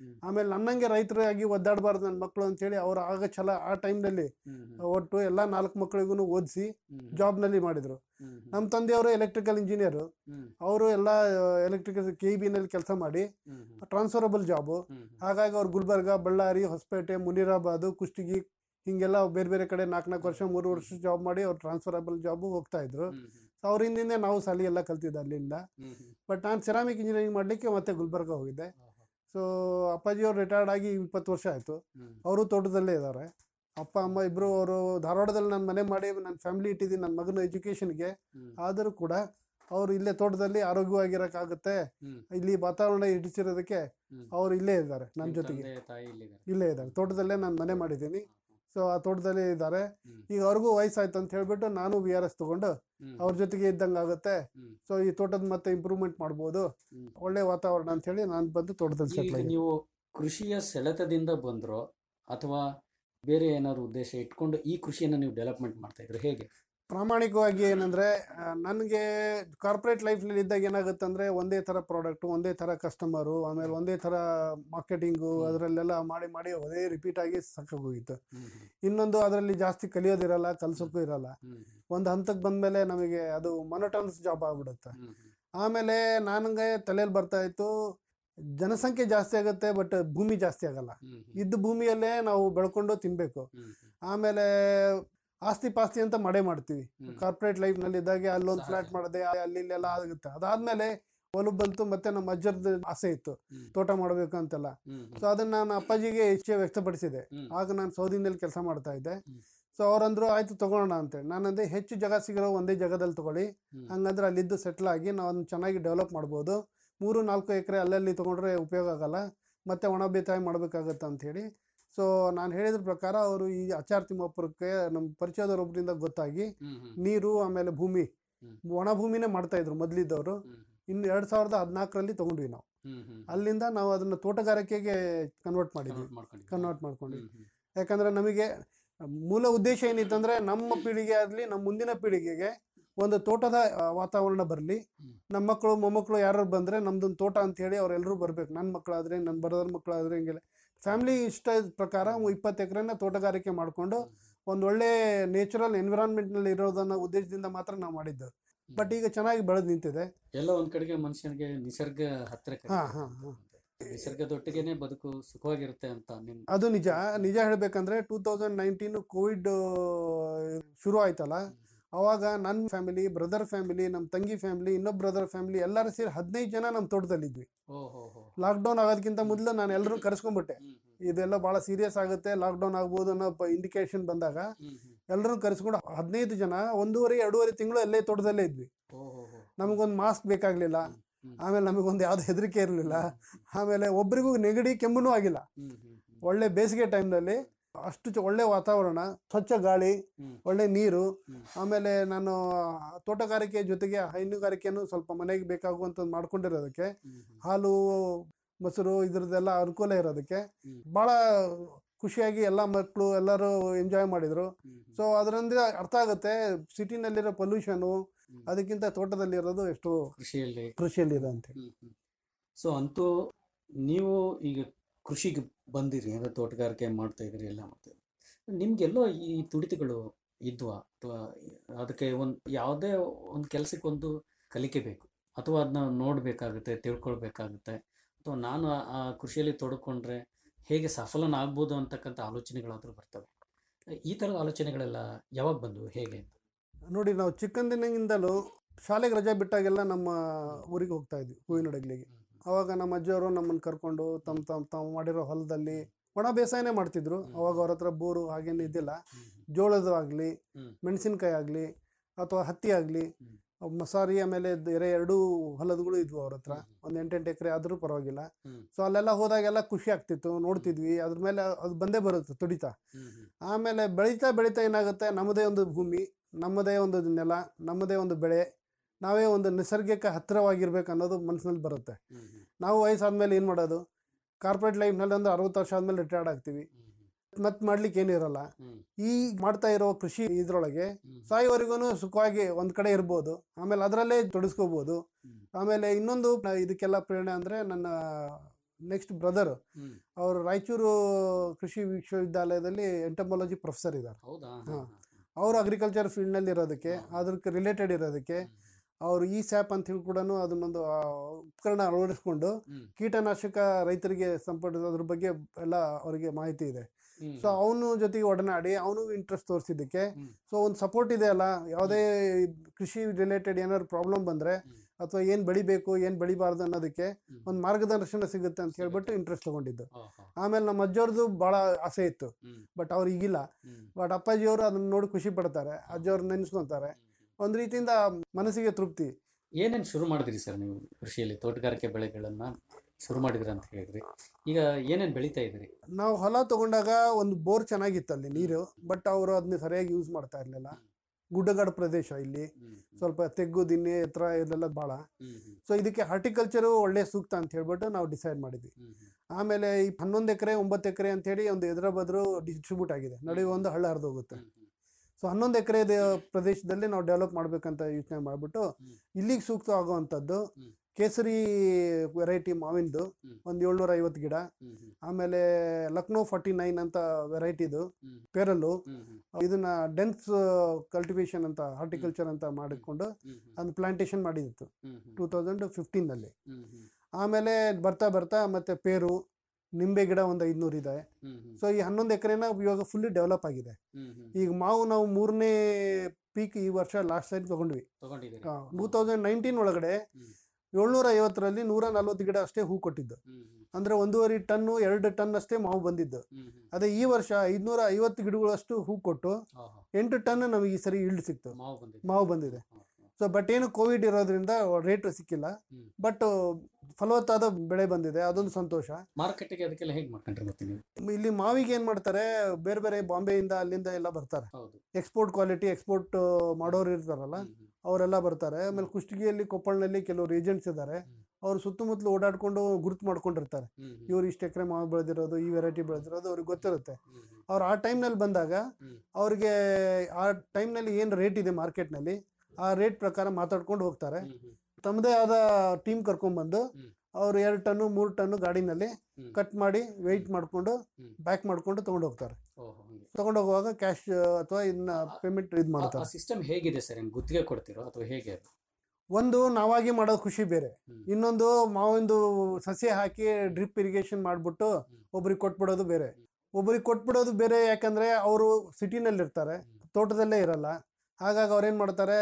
ಹ್ಮ್. ಆಮೇಲೆ ನನ್ನಂಗೆ ರೈತರಾಗಿ ಒದ್ದಾಡಬಾರ್ದು ನನ್ನ ಮಕ್ಕಳು ಅಂತೇಳಿ ಅವ್ರು ಆಗ ಛಲ ಆ ಟೈಮ್ನಲ್ಲಿ ಹ್ಮ್, ಹ್ಮ್, ಒಟ್ಟು ಎಲ್ಲ ನಾಲ್ಕು ಮಕ್ಕಳಿಗೂ ಓದಿಸಿ ಹ್ಮ್, ಜಾಬ್ನಲ್ಲಿ ಮಾಡಿದರು ಹ್ಮ್, ಹ್ಮ್, ನಮ್ಮ ತಂದೆಯವರು ಎಲೆಕ್ಟ್ರಿಕಲ್ ಇಂಜಿನಿಯರು ಹ್ಮ್, ಅವರು ಎಲ್ಲ ಎಲೆಕ್ಟ್ರಿಕಲ್ ಕೆ ಬಿನಲ್ಲಿ ಕೆಲಸ ಮಾಡಿ ಹ್ಮ್, ಹ್ಮ್, ಟ್ರಾನ್ಸ್ಫರಬಲ್ ಜಾಬು ಹ್ಮ್, ಹ್ಮ್. ಹಾಗಾಗಿ ಅವ್ರು ಗುಲ್ಬರ್ಗ ಬಳ್ಳಾರಿ ಹೊಸಪೇಟೆ ಮುನಿರಾಬಾದು ಕುಷ್ಟಗಿ ಹಿಂಗೆಲ್ಲ ಬೇರೆ ಬೇರೆ ಕಡೆ ನಾಲ್ಕು ನಾಲ್ಕು ವರ್ಷ ಮೂರು ವರ್ಷ ಜಾಬ್ ಮಾಡಿ ಅವ್ರು ಟ್ರಾನ್ಸ್ಫರಬಲ್ ಜಾಬು ಹೋಗ್ತಾ ಇದ್ರು ಹ್ಮ್, ಹ್ಮ್, ಸೊ ಅವ್ರ ಹಿಂದಿಂದೆ ನಾವು ಸಾಲಿ ಎಲ್ಲ ಕಲ್ತಿದ್ದೆ ಅಲ್ಲಿಂದ ಹ್ಮ್, ಹ್ಮ್. ಬಟ್ ನಾನು ಸೆರಾಮಿಕ್ ಇಂಜಿನಿಯರಿಂಗ್ ಮಾಡಲಿಕ್ಕೆ ಮತ್ತೆ ಗುಲ್ಬರ್ಗ ಹೋಗಿದ್ದೆ ಹಾ, ಹಾ. ಸೊ ಅಪ್ಪಾಜಿಯವ್ರು ರಿಟೈರ್ಡ್ ಆಗಿ ಇಪ್ಪತ್ತು ವರ್ಷ ಆಯಿತು ಹ್ಮ್, ಅವರು ತೋಟದಲ್ಲೇ ಇದ್ದಾರೆ ಅಪ್ಪ ಅಮ್ಮ ಇಬ್ಬರು ಅವರು ಧಾರವಾಡದಲ್ಲಿ ನಾನು ಮನೆ ಮಾಡಿ ನನ್ನ ಫ್ಯಾಮಿಲಿ ಇಟ್ಟಿದ್ದೀನಿ ನನ್ನ ಮಗನ ಎಜುಕೇಷನ್ಗೆ ಹ್ಮ್, ಆದರೂ ಕೂಡ ಅವರು ಇಲ್ಲೇ ತೋಟದಲ್ಲಿ ಆರೋಗ್ಯವಾಗಿರೋಕ್ಕಾಗುತ್ತೆ ಹ್ಮ್, ಇಲ್ಲಿ ವಾತಾವರಣ ಇಡಿಸಿರೋದಕ್ಕೆ ಹ್ಮ್. ಅವರು ಇಲ್ಲೇ ಇದ್ದಾರೆ ನನ್ನ ನಿಮ್ ಜೊತೆಗೆ ತಂದೆ ತಾಯಿ ಇಲ್ಲಿದ್ದಾರೆ ಇಲ್ಲೇ ಇದ್ದಾರೆ ತೋಟದಲ್ಲೇ ನಾನು ಮನೆ ಮಾಡಿದ್ದೀನಿ ಸೊ ಆ ತೋಟದಲ್ಲೇ ಇದ್ದಾರೆ ಹ್ಮ್. ಈಗ ಅವ್ರಿಗೂ ವಯಸ್ಸಾಯ್ತು ಅಂತ ಹೇಳ್ಬಿಟ್ಟು ನಾನು ವಿ ಆರ್ ಎಸ್ ತಗೊಂಡು ಹ್ಮ್, ಅವ್ರ ಜೊತೆಗೆ ಇದ್ದಂಗೆ ಆಗುತ್ತೆ ಹ್ಮ್. ಸೊ ಈ ತೋಟದ ಮತ್ತೆ ಇಂಪ್ರೂವ್ಮೆಂಟ್ ಮಾಡ್ಬೋದು ಹ್ಮ್. ಒಳ್ಳೆ ವಾತಾವರಣ ಅಂತ ಹೇಳಿ ನಾನು ಬಂದು ತೋಟದಲ್ಲಿ ಈಗ ಸೆಟ್ಲ್ ಆಗಿದೆ ನೀವು ಕೃಷಿಯ ಸೆಳೆತದಿಂದ ಬಂದ್ರೋ ಅಥವಾ ಬೇರೆ ಏನಾದ್ರು ಉದ್ದೇಶ ಇಟ್ಕೊಂಡು ಈ ಕೃಷಿಯನ್ನು ನೀವು ಡೆವಲಪ್ಮೆಂಟ್ ಮಾಡ್ತಾ ಇದ್ರು ಹೇಗೆ ಪ್ರಾಮಾಣಿಕವಾಗಿ ಏನಂದ್ರೆ ಆ, ನನಗೆ ಕಾರ್ಪೊರೇಟ್ ಲೈಫ್ನಲ್ಲಿ ಇದ್ದಾಗ ಏನಾಗುತ್ತೆ ಅಂದ್ರೆ ಒಂದೇ ಥರ ಪ್ರಾಡಕ್ಟು ಒಂದೇ ಥರ ಕಸ್ಟಮರು ಆಮೇಲೆ ಒಂದೇ ಥರ ಮಾರ್ಕೆಟಿಂಗು ಹ್ಮ್. ಅದರಲ್ಲೆಲ್ಲ ಮಾಡಿ ಮಾಡಿ ಅದೇ ರಿಪೀಟ್ ಆಗಿ ಸಾಕಾಗೋಗಿತ್ತು ಹ್ಮ್, ಹ್ಮ್, ಇನ್ನೊಂದು ಅದರಲ್ಲಿ ಜಾಸ್ತಿ ಕಲಿಯೋದಿರಲ್ಲ ಕಲ್ಸೋಕ್ಕೂ ಇರಲ್ಲ ಹ್ಮ್, ಹ್ಮ್, ಒಂದು ಹಂತಕ್ಕೆ ಬಂದಮೇಲೆ ನಮಗೆ ಅದು ಮೊನಟನ್ಸ್ ಜಾಬ್ ಆಗ್ಬಿಡುತ್ತೆ ಹ್ಮ್, ಹ್ಮ್. ಆಮೇಲೆ ನನಗೆ ತಲೆಯಲ್ಲಿ ಬರ್ತಾ ಇತ್ತು ಜನಸಂಖ್ಯೆ ಜಾಸ್ತಿ ಆಗುತ್ತೆ ಬಟ್ ಭೂಮಿ ಜಾಸ್ತಿ ಆಗಲ್ಲ ಹ್ಮ್, ಹ್ಮ್, ಇದ್ದ ಭೂಮಿಯಲ್ಲೇ ನಾವು ಬೆಳ್ಕೊಂಡು ತಿನ್ಬೇಕು ಹ್ಮ್, ಹ್ಮ್, ಆಮೇಲೆ ಆಸ್ತಿ ಪಾಸ್ತಿ ಅಂತ ಮಾಡೇ ಮಾಡ್ತೀವಿ ಹ್ಮ್. ಕಾರ್ಪೊರೇಟ್ ಲೈಫ್ನಲ್ಲಿ ಇದ್ದಾಗ ಅಲ್ಲೊಂದು ಸಹಜ. ಫ್ಲಾಟ್ ಮಾಡಿದೆ ಅಲ್ಲಿ ಇಲ್ಲೆಲ್ಲ ಆಗುತ್ತೆ ಅದಾದ್ಮೇಲೆ ಒಲವು ಬಂತು ಮತ್ತೆ ನಮ್ಮ ಅಜ್ಜರದ ಆಸೆ ಇತ್ತು ಹ್ಮ್. ತೋಟ ಮಾಡಬೇಕು ಅಂತೆಲ್ಲ ಹ್ಮ್, ಸೊ ಅದನ್ನ ನಾನು ಅಪ್ಪಾಜಿಗೆ ಇಚ್ಛೆ ವ್ಯಕ್ತಪಡಿಸಿದೆ ಹ್ಮ್. ಆಗ ನಾನು ಸೌದಿನಲ್ಲಿ ಕೆಲಸ ಮಾಡ್ತಾ ಇದ್ದೆ ಹ್ಮ್. ಸೊ ಅವರಂದ್ರು ಆಯ್ತು ತಗೊಳ್ಳೋಣ ಅಂತೇಳಿ ನಾನಂದೆ ಹೆಚ್ಚು ಜಾಗ ಸಿಗಿರೋ ಒಂದೇ ಜಾಗದಲ್ಲಿ ತಗೊಳ್ಳಿ ಹ್ಮ್. ಹಂಗಂದ್ರೆ ಅಲ್ಲಿದ್ದು ಸೆಟ್ಲ್ ಆಗಿ ನಾವು ಅದನ್ನ ಚೆನ್ನಾಗಿ ಡೆವಲಪ್ ಮಾಡ್ಬೋದು ಮೂರು ನಾಲ್ಕು ಎಕರೆ ಅಲ್ಲಲ್ಲಿ ತೊಗೊಂಡ್ರೆ ಉಪಯೋಗ ಆಗಲ್ಲ ಮತ್ತೆ ಒಣ ಬೇಸಾಯ ಮಾಡಬೇಕಾಗತ್ತೆ ಅಂತ ಹೇಳಿ ಸೊ ನಾನು ಹೇಳಿದ್ರ ಪ್ರಕಾರ ಅವರು ಈ ಆಚಾರ ತಿಮ್ಮಾಪುರಕ್ಕೆ ನಮ್ಮ ಪರಿಚಯದವರೊಬ್ಬರಿಂದ ಗೊತ್ತಾಗಿ ಹ್ಮ್, ಹ್ಮ್, ನೀರು ಆಮೇಲೆ ಭೂಮಿ ಹ್ಮ್. ಒಣ ಭೂಮಿನೇ ಮಾಡ್ತಾ ಇದ್ರು ಮೊದಲಿದ್ದವರು ಹ್ಮ್, ಇನ್ನು ಎರಡು ಸಾವಿರದ ಹದಿನಾಲ್ಕರಲ್ಲಿ ತೊಗೊಂಡ್ವಿ ನಾವು ಹ್ಮ್, ಹ್ಮ್. ಅಲ್ಲಿಂದ ನಾವು ಅದನ್ನು ತೋಟಗಾರಿಕೆಗೆ ಕನ್ವರ್ಟ್ ಮಾಡಿದ್ವಿ Convert ಮಾಡ್ಕೊಂಡಿದ್ದೀರಾ? ಕನ್ವರ್ಟ್ ಮಾಡ್ಕೊಂಡ್ವಿ ಹ್ಮ್, ಹ್ಮ್, ಯಾಕಂದ್ರೆ ನಮಗೆ ಮೂಲ ಉದ್ದೇಶ ಏನಿತ್ತಂದ್ರೆ ನಮ್ಮ ಪೀಳಿಗೆ ಆಗಲಿ ನಮ್ಮ ಮುಂದಿನ ಪೀಳಿಗೆಗೆ ಒಂದು ತೋಟದ ಆ, ವಾತಾವರಣ ಬರಲಿ ಹ್ಮ್. ನಮ್ಮ ಮಕ್ಕಳು ಮೊಮ್ಮಕ್ಕಳು ಯಾರು ಬಂದ್ರೆ ನಮ್ದೊಂದು ತೋಟ ಅಂತ ಹೇಳಿ ಅವರೆಲ್ಲರೂ ಬರ್ಬೇಕು ನನ್ನ ಮಕ್ಕಳಾದ್ರೆ ನನ್ನ ಬರೋದ್ರ ಮಕ್ಕಳಾದ್ರೆ ಹಿಂಗೆಲ್ಲ ಫ್ಯಾಮಿಲಿ ಇಷ್ಟ ಪ್ರಕಾರ ಇಪ್ಪತ್ತು ಎಕರೆನ ತೋಟಗಾರಿಕೆ ಮಾಡಿಕೊಂಡು ಒಂದು ಒಳ್ಳೆ ನ್ಯಾಚುರಲ್ ಎನ್ವಿರಾನ್ಮೆಂಟ್ನಲ್ಲಿ ಇರೋದನ್ನ ಉದ್ದೇಶದಿಂದ ಮಾತ್ರ ನಾವು ಮಾಡಿದ್ದು ಬಟ್ ಈಗ ಚೆನ್ನಾಗಿ ಬೆಳೆದು ನಿಂತಿದೆ ಎಲ್ಲ ಒಂದ್ ಕಡೆಗೆ ಮನುಷ್ಯನಿಗೆ ನಿಸರ್ಗ ಹತ್ತಿರ ಹಾ, ಹಾ, ಹಾ. ನಿಸರ್ಗದೊಟ್ಟಿಗೆನೆ ಬದುಕು ಸುಖವಾಗಿರುತ್ತೆ ಅಂತ ನಿಮ್ ಅದು ನಿಜ ನಿಜ ಹೇಳ್ಬೇಕಂದ್ರೆ ಟೂ ತೌಸಂಡ್ ನೈನ್ಟೀನ್ ಕೋವಿಡ್ ಶುರು ಆಯ್ತಲ್ಲ ಅವಾಗ ನನ್ನ ಫ್ಯಾಮಿಲಿ ಬ್ರದರ್ ಫ್ಯಾಮಿಲಿ ನಮ್ಮ ತಂಗಿ ಫ್ಯಾಮಿಲಿ ಇನ್ನೊಬ್ಬ ಬ್ರದರ್ ಫ್ಯಾಮಿಲಿ ಎಲ್ಲರೂ ಸೇರಿ ಹದಿನೈದು ಜನ ನಮ್ಮ ತೋಟದಲ್ಲಿದ್ವಿ ಓ ಹೋ ಹೋ ಲಾಕ್ಡೌನ್ ಆಗೋದಕ್ಕಿಂತ ಮೊದಲು ನಾನು ಎಲ್ಲರೂ ಕರೆಸ್ಕೊಂಡ್ಬಿಟ್ಟೆ ಹ್ಮ್, ಇದೆಲ್ಲ ಭಾಳ ಸೀರಿಯಸ್ ಆಗುತ್ತೆ ಲಾಕ್ಡೌನ್ ಆಗ್ಬೋದು ಅನ್ನೋ ಇಂಡಿಕೇಶನ್ ಬಂದಾಗ ಹ್ಮ್, ಹ್ಮ್. ಎಲ್ಲರೂ ಕರೆಸ್ಕೊಂಡು ಹದಿನೈದು ಜನ ಒಂದೂವರೆ ಎರಡೂವರೆ ತಿಂಗಳು ಅಲ್ಲೇ ತೋಟದಲ್ಲೇ ಇದ್ವಿ ಓ ಹೋ ಹೋ ನಮಗೊಂದು ಮಾಸ್ಕ್ ಬೇಕಾಗಲಿಲ್ಲ ಹ್ಮ್. ಆಮೇಲೆ ನಮಗೊಂದು ಯಾವ್ದು ಹೆದರಿಕೆ ಇರಲಿಲ್ಲ ಆಮೇಲೆ ಒಬ್ರಿಗೂ ನೆಗಡಿ ಕೆಮ್ಮುನೂ ಆಗಿಲ್ಲ ಹ್ಮ್, ಹ್ಮ್, ಹ್ಮ್. ಒಳ್ಳೆ ಬೇಸಿಗೆ ಟೈಮ್ನಲ್ಲಿ ಅಷ್ಟು ಚ- ಒಳ್ಳೆ ವಾತಾವರಣ ಸ್ವಚ್ಛ ಗಾಳಿ ಹ್ಮ್. ಒಳ್ಳೆ ನೀರು ಹ್ಮ್. ಆಮೇಲೆ ನಾನು ತೋಟಗಾರಿಕೆ ಜೊತೆಗೆ ಹೈನುಗಾರಿಕೆಯನ್ನು ಸ್ವಲ್ಪ ಮನೆಗೆ ಬೇಕಾಗುವಂಥದ್ದು ಮಾಡ್ಕೊಂಡಿರೋದಕ್ಕೆ ಹ್ಮ್, ಹ್ಮ್. ಹಾಲು ಮೊಸರು ಇದ್ರದ್ದೆಲ್ಲ ಅನುಕೂಲ ಇರೋದಕ್ಕೆ ಹ್ಮ್. ಭಾಳ ಖುಷಿಯಾಗಿ ಎಲ್ಲ ಮಕ್ಕಳು ಎಲ್ಲರೂ ಎಂಜಾಯ್ ಮಾಡಿದರು ಹ್ಮ್, ಹ್ಮ್. ಸೊ ಅದರಿಂದ ಅರ್ಥ ಆಗುತ್ತೆ ಸಿಟಿನಲ್ಲಿರೋ ಪೊಲ್ಯೂಷನು ಹ್ಮ್. ಅದಕ್ಕಿಂತ ತೋಟದಲ್ಲಿರೋದು ಎಷ್ಟು ಕೃಷಿಯಲ್ಲಿ ಕೃಷಿಯಲ್ಲಿದೆ ಅಂತ ಸೊ ಅಂತೂ ನೀವು ಈಗ ಕೃಷಿಗೆ ಬಂದಿರಿ ಅಂದ್ರೆ ತೋಟಗಾರಿಕೆ ಮಾಡ್ತಾ ಇದ್ರಿ ಎಲ್ಲ ಮಾಡ್ತಾ ಇದ್ರಿ ನಿಮ್ಗೆಲ್ಲೋ ಈ ತುಡಿತಗಳು ಇದ್ವಾ ಅಥವಾ ಅದಕ್ಕೆ ಒಂದು ಯಾವುದೇ ಒಂದು ಕೆಲಸಕ್ಕೆ ಒಂದು ಕಲಿಕೆ ಬೇಕು ಅಥವಾ ಅದನ್ನ ನೋಡ್ಬೇಕಾಗುತ್ತೆ ತಿಳ್ಕೊಳ್ಬೇಕಾಗುತ್ತೆ ಅಥವಾ ನಾನು ಆ- ಆ ಕೃಷಿಯಲ್ಲಿ ತೊಡ್ಕೊಂಡ್ರೆ ಹೇಗೆ ಸಫಲನಾಗ್ಬೋದು ಅಂತಕ್ಕಂಥ ಆಲೋಚನೆಗಳಾದ್ರೂ ಬರ್ತವೆ ಈ ಥರದ ಆಲೋಚನೆಗಳೆಲ್ಲ ಯಾವಾಗ ಬಂದವು ಹೇಗೆ ಅಂತ ನೋಡಿ ನಾವು ಚಿಕ್ಕಂದಿನಿಂದಲೂ ಶಾಲೆಗೆ ರಜೆ ಬಿಟ್ಟಾಗೆಲ್ಲ ನಮ್ಮ ಊರಿಗೆ ಹೋಗ್ತಾ ಇದ್ವಿ ಹೂವಿನಡಗ್ಲಿಗೆ ಅವಾಗ ನಮ್ಮ ಅಜ್ಜಿಯವರು ನಮ್ಮನ್ನು ಕರ್ಕೊಂಡು ತಮ್ಮ ತಮ್ಮ ತಾವು ಮಾಡಿರೋ ಹೊಲದಲ್ಲಿ ಒಣ ಬೇಸಾಯನೇ ಮಾಡ್ತಿದ್ರು ಹ್ಮ್. ಅವಾಗ ಅವ್ರ ಹತ್ರ ಬೋರು ಹಾಗೇನು ಇದ್ದಿಲ್ಲ ಹ್ಮ್, ಜೋಳದ ಆಗಲಿ ಹ್ಮ್. ಮೆಣಸಿನ್ಕಾಯಿ ಆಗಲಿ ಅಥವಾ ಹತ್ತಿ ಆಗಲಿ ಹ್ಮ್. ಮಸಾರಿ ಆಮೇಲೆ ಬೇರೆ ಎರಡೂ ಹೊಲದಗಳು ಇದ್ವು ಅವ್ರ ಹತ್ರ ಹ್ಮ್. ಒಂದು ಎಂಟೆಂಟು ಎಕರೆ ಆದರೂ ಪರವಾಗಿಲ್ಲ ಹ್ಮ್. ಸೊ ಅಲ್ಲೆಲ್ಲ ಹೋದಾಗೆಲ್ಲ ಖುಷಿ ಆಗ್ತಿತ್ತು ನೋಡ್ತಿದ್ವಿ ಅದ್ರ ಮೇಲೆ ಅದು ಬಂದೇ ಬರುತ್ತೆ ತುಡಿತ ಹ್ಮ್, ಹ್ಮ್, ಆಮೇಲೆ ಬೆಳೀತಾ ಬೆಳೀತಾ ಏನಾಗುತ್ತೆ ನಮ್ಮದೇ ಒಂದು ಭೂಮಿ ನಮ್ಮದೇ ಒಂದು ನೆಲ ನಮ್ಮದೇ ಒಂದು ಬೆಳೆ ನಾವೇ ಒಂದು ನಿಸರ್ಗಕ್ಕೆ ಹತ್ತಿರವಾಗಿರ್ಬೇಕು ಅನ್ನೋದು ಮನಸ್ಸಿನಲ್ಲಿ ಬರುತ್ತೆ ಹ್ಮ್, ಹ್ಮ್, ನಾವು ವಯಸ್ಸಾದ್ಮೇಲೆ ಏನು ಮಾಡೋದು ಕಾರ್ಪೊರೇಟ್ ಲೈಫ್ನಲ್ಲಿ ಒಂದು ಅರವತ್ತು ವರ್ಷ ಆದಮೇಲೆ ರಿಟೈರ್ಡ್ ಆಗ್ತೀವಿ ಹ್ಮ್, ಮತ್ತೆ ಮಾಡ್ಲಿಕ್ಕೆ ಏನಿರಲ್ಲ ಹ್ಮ್, ಈ ಮಾಡ್ತಾ ಇರೋ ಕೃಷಿ ಇದ್ರೊಳಗೆ ಹ್ಮ್, ಸಾಯೋವರೆಗೂ ಸುಖವಾಗಿ ಒಂದು ಕಡೆ ಇರ್ಬೋದು ಆಮೇಲೆ ಅದರಲ್ಲೇ ತೊಡಸ್ಕೋಬೋದು ಹ್ಮ್. ಆಮೇಲೆ ಇನ್ನೊಂದು ನ- ಇದಕ್ಕೆಲ್ಲ ಪ್ರೇರಣೆ ಅಂದರೆ ನನ್ನ ನೆಕ್ಸ್ಟ್ ಬ್ರದರ್ ಹ್ಮ್ ಅವರು ರಾಯಚೂರು ಕೃಷಿ ವಿಶ್ವವಿದ್ಯಾಲಯದಲ್ಲಿ ಎಂಟಮಾಲಜಿ ಪ್ರೊಫೆಸರ್ ಇದ್ದಾರೆ ಹೌದಾ ಹಾ. ಅವರು ಅಗ್ರಿಕಲ್ಚರ್ ಫೀಲ್ಡ್ನಲ್ಲಿ ಇರೋದಕ್ಕೆ ಅದಕ್ಕೆ ರಿಲೇಟೆಡ್ ಇರೋದಕ್ಕೆ ಅವರು ಈ ಸ್ಯಾಪ್ ಅಂತ ಹೇಳಿ ಕೂಡ ಅದನ್ನೊಂದು ಆ, ಉಪಕರಣ ಅಳವಡಿಸ್ಕೊಂಡು ಹ್ಮ್. ಕೀಟನಾಶಕ ರೈತರಿಗೆ ಸಂಪರ್ಕ ಅದ್ರ ಬಗ್ಗೆ ಎಲ್ಲ ಅವರಿಗೆ ಮಾಹಿತಿ ಇದೆ ಹ್ಮ್. ಸೊ ಅವನು ಜೊತೆಗೆ ಒಡನಾಡಿ ಅವನು ಇಂಟ್ರೆಸ್ಟ್ ತೋರಿಸಿದ್ದಕ್ಕೆ ಹ್ಮ್. ಸೊ ಒಂದು ಸಪೋರ್ಟ್ ಇದೆ ಅಲ್ಲ ಯಾವುದೇ ಕೃಷಿ ರಿಲೇಟೆಡ್ ಏನಾದ್ರು ಪ್ರಾಬ್ಲಮ್ ಬಂದ್ರೆ ಹ್ಮ್. ಅಥವಾ ಏನು ಬೆಳಿಬೇಕು ಏನು ಬೆಳಿಬಾರ್ದು ಅನ್ನೋದಕ್ಕೆ ಹ್ಮ್. ಒಂದು ಮಾರ್ಗದರ್ಶನ ಸಿಗುತ್ತೆ ಅಂತ ಹೇಳ್ಬಿಟ್ಟು ಇಂಟ್ರೆಸ್ಟ್ ತಗೊಂಡಿದ್ದು ಓ, ಹೋ. ಆಮೇಲೆ ನಮ್ಮ ಅಜ್ಜವ್ರದ್ದು ಭಾಳ ಆಸೆ ಇತ್ತು ಹ್ಮ್. ಬಟ್ ಅವ್ರು ಈಗಿಲ್ಲ ಹ್ಮ್. ಬಟ್ ಅಪ್ಪಾಜಿಯವರು ಅದನ್ನ ನೋಡಿ ಖುಷಿ ಪಡ್ತಾರೆ ಅಜ್ಜವ್ರು ನೆನೆಸ್ಕೊಂತಾರೆ ಒಂದು ರೀತಿಯಿಂದ ಮನಸ್ಸಿಗೆ ತೃಪ್ತಿ ಏನೇನ್ ಶುರು ಮಾಡಿದ್ರಿ ಸರ್ ನೀವು ಕೃಷಿಯಲ್ಲಿ ತೋಟಗಾರಿಕೆ ಬೆಳೆಗಳನ್ನ ಶುರು ಮಾಡಿದ್ರಿ ಅಂತ ಹೇಳಿದ್ರಿ ಈಗ ಏನೇನ್ ಬೆಳಿತಾ ಇದ್ರಿ ನಾವು ಹೊಲ ತಗೊಂಡಾಗ ಒಂದು ಬೋರ್ ಚೆನ್ನಾಗಿತ್ತು ಅಲ್ಲಿ ನೀರು ಬಟ್ ಅವರು ಅದನ್ನ ಸರಿಯಾಗಿ ಯೂಸ್ ಮಾಡ್ತಾ ಇರಲಿಲ್ಲ ಗುಡ್ಡಗಾಡು ಪ್ರದೇಶ ಇಲ್ಲಿ ಹ್ಮ್. ಸ್ವಲ್ಪ ತೆಗ್ಗು ದಿನ್ನೆ ಎತ್ತರ ಇದೆಲ್ಲ ಭಾಳ ಹ್ಮ್. ಹ್ಮ್. ಸೊ ಇದಕ್ಕೆ ಹಾರ್ಟಿಕಲ್ಚರು ಒಳ್ಳೆ ಸೂಕ್ತ ಅಂತ ಹೇಳ್ಬಿಟ್ಟು ನಾವು ಡಿಸೈಡ್ ಮಾಡಿದ್ವಿ ಹ್ಮ್. ಹ್ಮ್. ಆಮೇಲೆ ಈ ಹನ್ನೊಂದು ಎಕರೆ ಒಂಬತ್ತು ಎಕರೆ ಅಂತೇಳಿ ಒಂದು ಎದುರ ಬದ್ರು ಡಿಸ್ಟ್ರಿಬ್ಯೂಟ್ ಆಗಿದೆ ನಡುವೆ ಒಂದು ಹಳ್ಳ ಹರಿದು ಹೋಗುತ್ತೆ ಹ್ಮ್. ಹ್ಮ್. ಸೊ ಹನ್ನೊಂದು ಎಕರೆ ಪ್ರದೇಶದಲ್ಲಿ ನಾವು ಡೆವಲಪ್ ಮಾಡ್ಬೇಕಂತ ಯೋಚನೆ ಮಾಡಿಬಿಟ್ಟು ಹ್ಮ್. ಇಲ್ಲಿಗೆ ಸೂಕ್ತ ಆಗುವಂಥದ್ದು ಹ್ಮ್. ಕೇಸರಿ ವೆರೈಟಿ ಮಾವಿಂದು ಹ್ಮ್. ಒಂದು ಏಳ್ನೂರ ಐವತ್ತು ಗಿಡ ಹ್ಮ್. ಹ್ಮ್. ಆಮೇಲೆ ಲಕ್ನೋ ಫಾರ್ಟಿ ನೈನ್ ಅಂತ ವೆರೈಟಿದು ಹ್ಮ್. ಪೇರಲ್ಲು ಹ್ಮ್. ಹ್ಮ್. ಇದನ್ನ ಡೆನ್ಸ್ ಕಲ್ಟಿವೇಶನ್ ಅಂತ ಹಾರ್ಟಿಕಲ್ಚರ್ ಅಂತ ಮಾಡಿಕೊಂಡು ಹ್ಮ್. ಹ್ಮ್. ಅದನ್ನ ಪ್ಲಾಂಟೇಶನ್ ಮಾಡಿತ್ತು ಹ್ಮ್. ಹ್ಮ್. ಟೂ ತೌಸಂಡ್ ಫಿಫ್ಟೀನಲ್ಲಿ ಹ್ಮ್. ಹ್ಮ್. ಆಮೇಲೆ ಬರ್ತಾ ಬರ್ತಾ ಮತ್ತೆ ಪೇರು ನಿಂಬೆ ಗಿಡ ಒಂದು ಐದುನೂರು ಇದೆ ಹ್ಮ್. ಹ್ಮ್. ಸೊ ಈ ಹನ್ನೊಂದು ಎಕರೆನ ಇವಾಗ ಫುಲ್ಲಿ ಡೆವಲಪ್ ಆಗಿದೆ ಹ್ಮ್. ಹ್ಮ್. ಈಗ ಮಾವು ನಾವು ಮೂರನೇ ಪೀಕ್ ಈ ವರ್ಷ ಲಾಸ್ಟ್ ಸೈಡ್ ತಗೊಂಡ್ವಿ ತಗೊಂಡಿದ್ದೀರಿ ಟೂ ತೌಸಂಡ್ ನೈನ್ಟೀನ್ ಒಳಗಡೆ ಹ್ಮ್. ಏಳ್ನೂರ ಐವತ್ತರಲ್ಲಿ ನೂರ ನಲ್ವತ್ತು ಗಿಡ ಅಷ್ಟೇ ಹೂ ಕೊಟ್ಟಿದ್ದು ಹ್ಮ್. ಹ್ಮ್. ಅಂದ್ರೆ ಒಂದೂವರೆ ಟನ್ನು ಎರಡು ಟನ್ ಅಷ್ಟೇ ಮಾವು ಬಂದಿದ್ದು ಹ್ಮ್. ಹ್ಮ್. ಅದೇ ಈ ವರ್ಷ ಐದ್ನೂರ ಐವತ್ತು ಗಿಡಗಳಷ್ಟು ಹೂ ಕೊಟ್ಟು ಹಾ, ಹಾ. ಎಂಟು ಟನ್ ನಮಗೆ ಈ ಸರಿ ಇಳ್ದು ಸಿಕ್ತು ಮಾವು ಬಂದಿದೆ ಮಾವು ಬಂದಿದೆ ಹಾ, ಹಾ. ಸೊ ಬಟ್ ಏನು ಕೋವಿಡ್ ಇರೋದ್ರಿಂದ ರೇಟ್ ಸಿಕ್ಕಿಲ್ಲ ಹ್ಮ್. ಬಟ್ ಫಲವತ್ತಾದ ಬೆಳೆ ಬಂದಿದೆ ಅದೊಂದು ಸಂತೋಷ ಮಾರುಕಟ್ಟೆಗೆ ಅದಕ್ಕೆಲ್ಲ ಹೇಗ್ ಮಾಡ್ಕೊಂಡ್ರಿ ಮತ್ತೆ ನೀವು ಇಲ್ಲಿ ಮಾವಿಗೆ ಏನ್ ಮಾಡ್ತಾರೆ ಬೇರೆ ಬೇರೆ ಬಾಂಬೆಯಿಂದ ಅಲ್ಲಿಂದ ಎಲ್ಲ ಬರ್ತಾರೆ ಹೌದು ಎಕ್ಸ್ಪೋರ್ಟ್ ಕ್ವಾಲಿಟಿ ಎಕ್ಸ್ಪೋರ್ಟ್ ಮಾಡೋರು ಇರ್ತಾರಲ್ಲ ಹ್ಮ್. ಹ್ಮ್. ಅವರೆಲ್ಲ ಬರ್ತಾರೆ ಆಮೇಲೆ ಕುಷ್ಟಗಿಯಲ್ಲಿ ಕೊಪ್ಪಳನಲ್ಲಿ ಕೆಲವರು ಏಜೆಂಟ್ಸ್ ಇದ್ದಾರೆ ಹ್ಮ್. ಅವರು ಸುತ್ತಮುತ್ತಲು ಓಡಾಡ್ಕೊಂಡು ಗುರುತು ಮಾಡ್ಕೊಂಡಿರ್ತಾರೆ ಹ್ಮ್. ಹ್ಮ್. ಇವ್ರು ಇಷ್ಟು ಎಕರೆ ಮಾವು ಬೆಳೆದಿರೋದು ಈ ವೆರೈಟಿ ಬೆಳೆದಿರೋದು ಅವ್ರಿಗೆ ಗೊತ್ತಿರುತ್ತೆ ಹ್ಮ್. ಹ್ಮ್. ಅವ್ರು ಆ ಟೈಮ್ನಲ್ಲಿ ಬಂದಾಗ ಹ್ಮ್. ಅವ್ರಿಗೆ ಆ ಟೈಮ್ನಲ್ಲಿ ಏನು ರೇಟ್ ಇದೆ ಮಾರ್ಕೆಟ್ನಲ್ಲಿ ಆ ರೇಟ್ ಪ್ರಕಾರ ಮಾತಾಡ್ಕೊಂಡು ಹೋಗ್ತಾರೆ ಹ್ಮ್. ಹ್ಮ್. ತಮ್ಮದೇ ಆದ ಟೀಮ್ ಕರ್ಕೊಂಡ್ಬಂದು ಹ್ಮ್. ಅವ್ರು ಎರಡು ಟನ್ನು ಮೂರು ಟನ್ನು ಗಾಡಿನಲ್ಲಿ ಹ್ಮ್. ಕಟ್ ಮಾಡಿ ವೆಯ್ಟ್ ಮಾಡಿಕೊಂಡು ಹ್ಮ್. ಬ್ಯಾಕ್ ಮಾಡ್ಕೊಂಡು ತಗೊಂಡು ಹೋಗ್ತಾರೆ ಓಹೋ, ಹಂಗೆ. ತಗೊಂಡು ಹೋಗುವಾಗ ಕ್ಯಾಶ್ ಅಥವಾ ಇದನ್ನ ಪೇಮೆಂಟ್ ಇದು ಆ- ಮಾಡ್ತಾರೆ ಆ ಸಿಸ್ಟಮ್ ಹೇಗಿದೆ ಸರ್ ಹೆಂಗ್ ಗುತ್ತಿಗೆ ಕೊಡ್ತಿರೋ ಅಥವಾ ಹೇಗೆ ಅದು ಒಂದು ನಾವಾಗಿ ಮಾಡೋ ಖುಷಿ ಬೇರೆ ಹ್ಮ್. ಇನ್ನೊಂದು ಮಾವಿಂದು ಸಸ್ಯ ಹಾಕಿ ಡ್ರಿಪ್ ಇರಿಗೇಷನ್ ಮಾಡಿಬಿಟ್ಟು ಹ್ಮ್. ಒಬ್ರಿಗೆ ಕೊಟ್ಬಿಡೋದು ಬೇರೆ ಒಬ್ರಿಗೆ ಕೊಟ್ಬಿಡೋದು ಬೇರೆ ಯಾಕಂದ್ರೆ ಅವರು ಸಿಟಿನಲ್ಲಿ ಇರ್ತಾರೆ ಹ್ಮ್. ತೋಟದಲ್ಲೇ ಇರಲ್ಲ ಹಾಗಾಗಿ ಅವ್ರೇನ್ ಮಾಡ್ತಾರೆ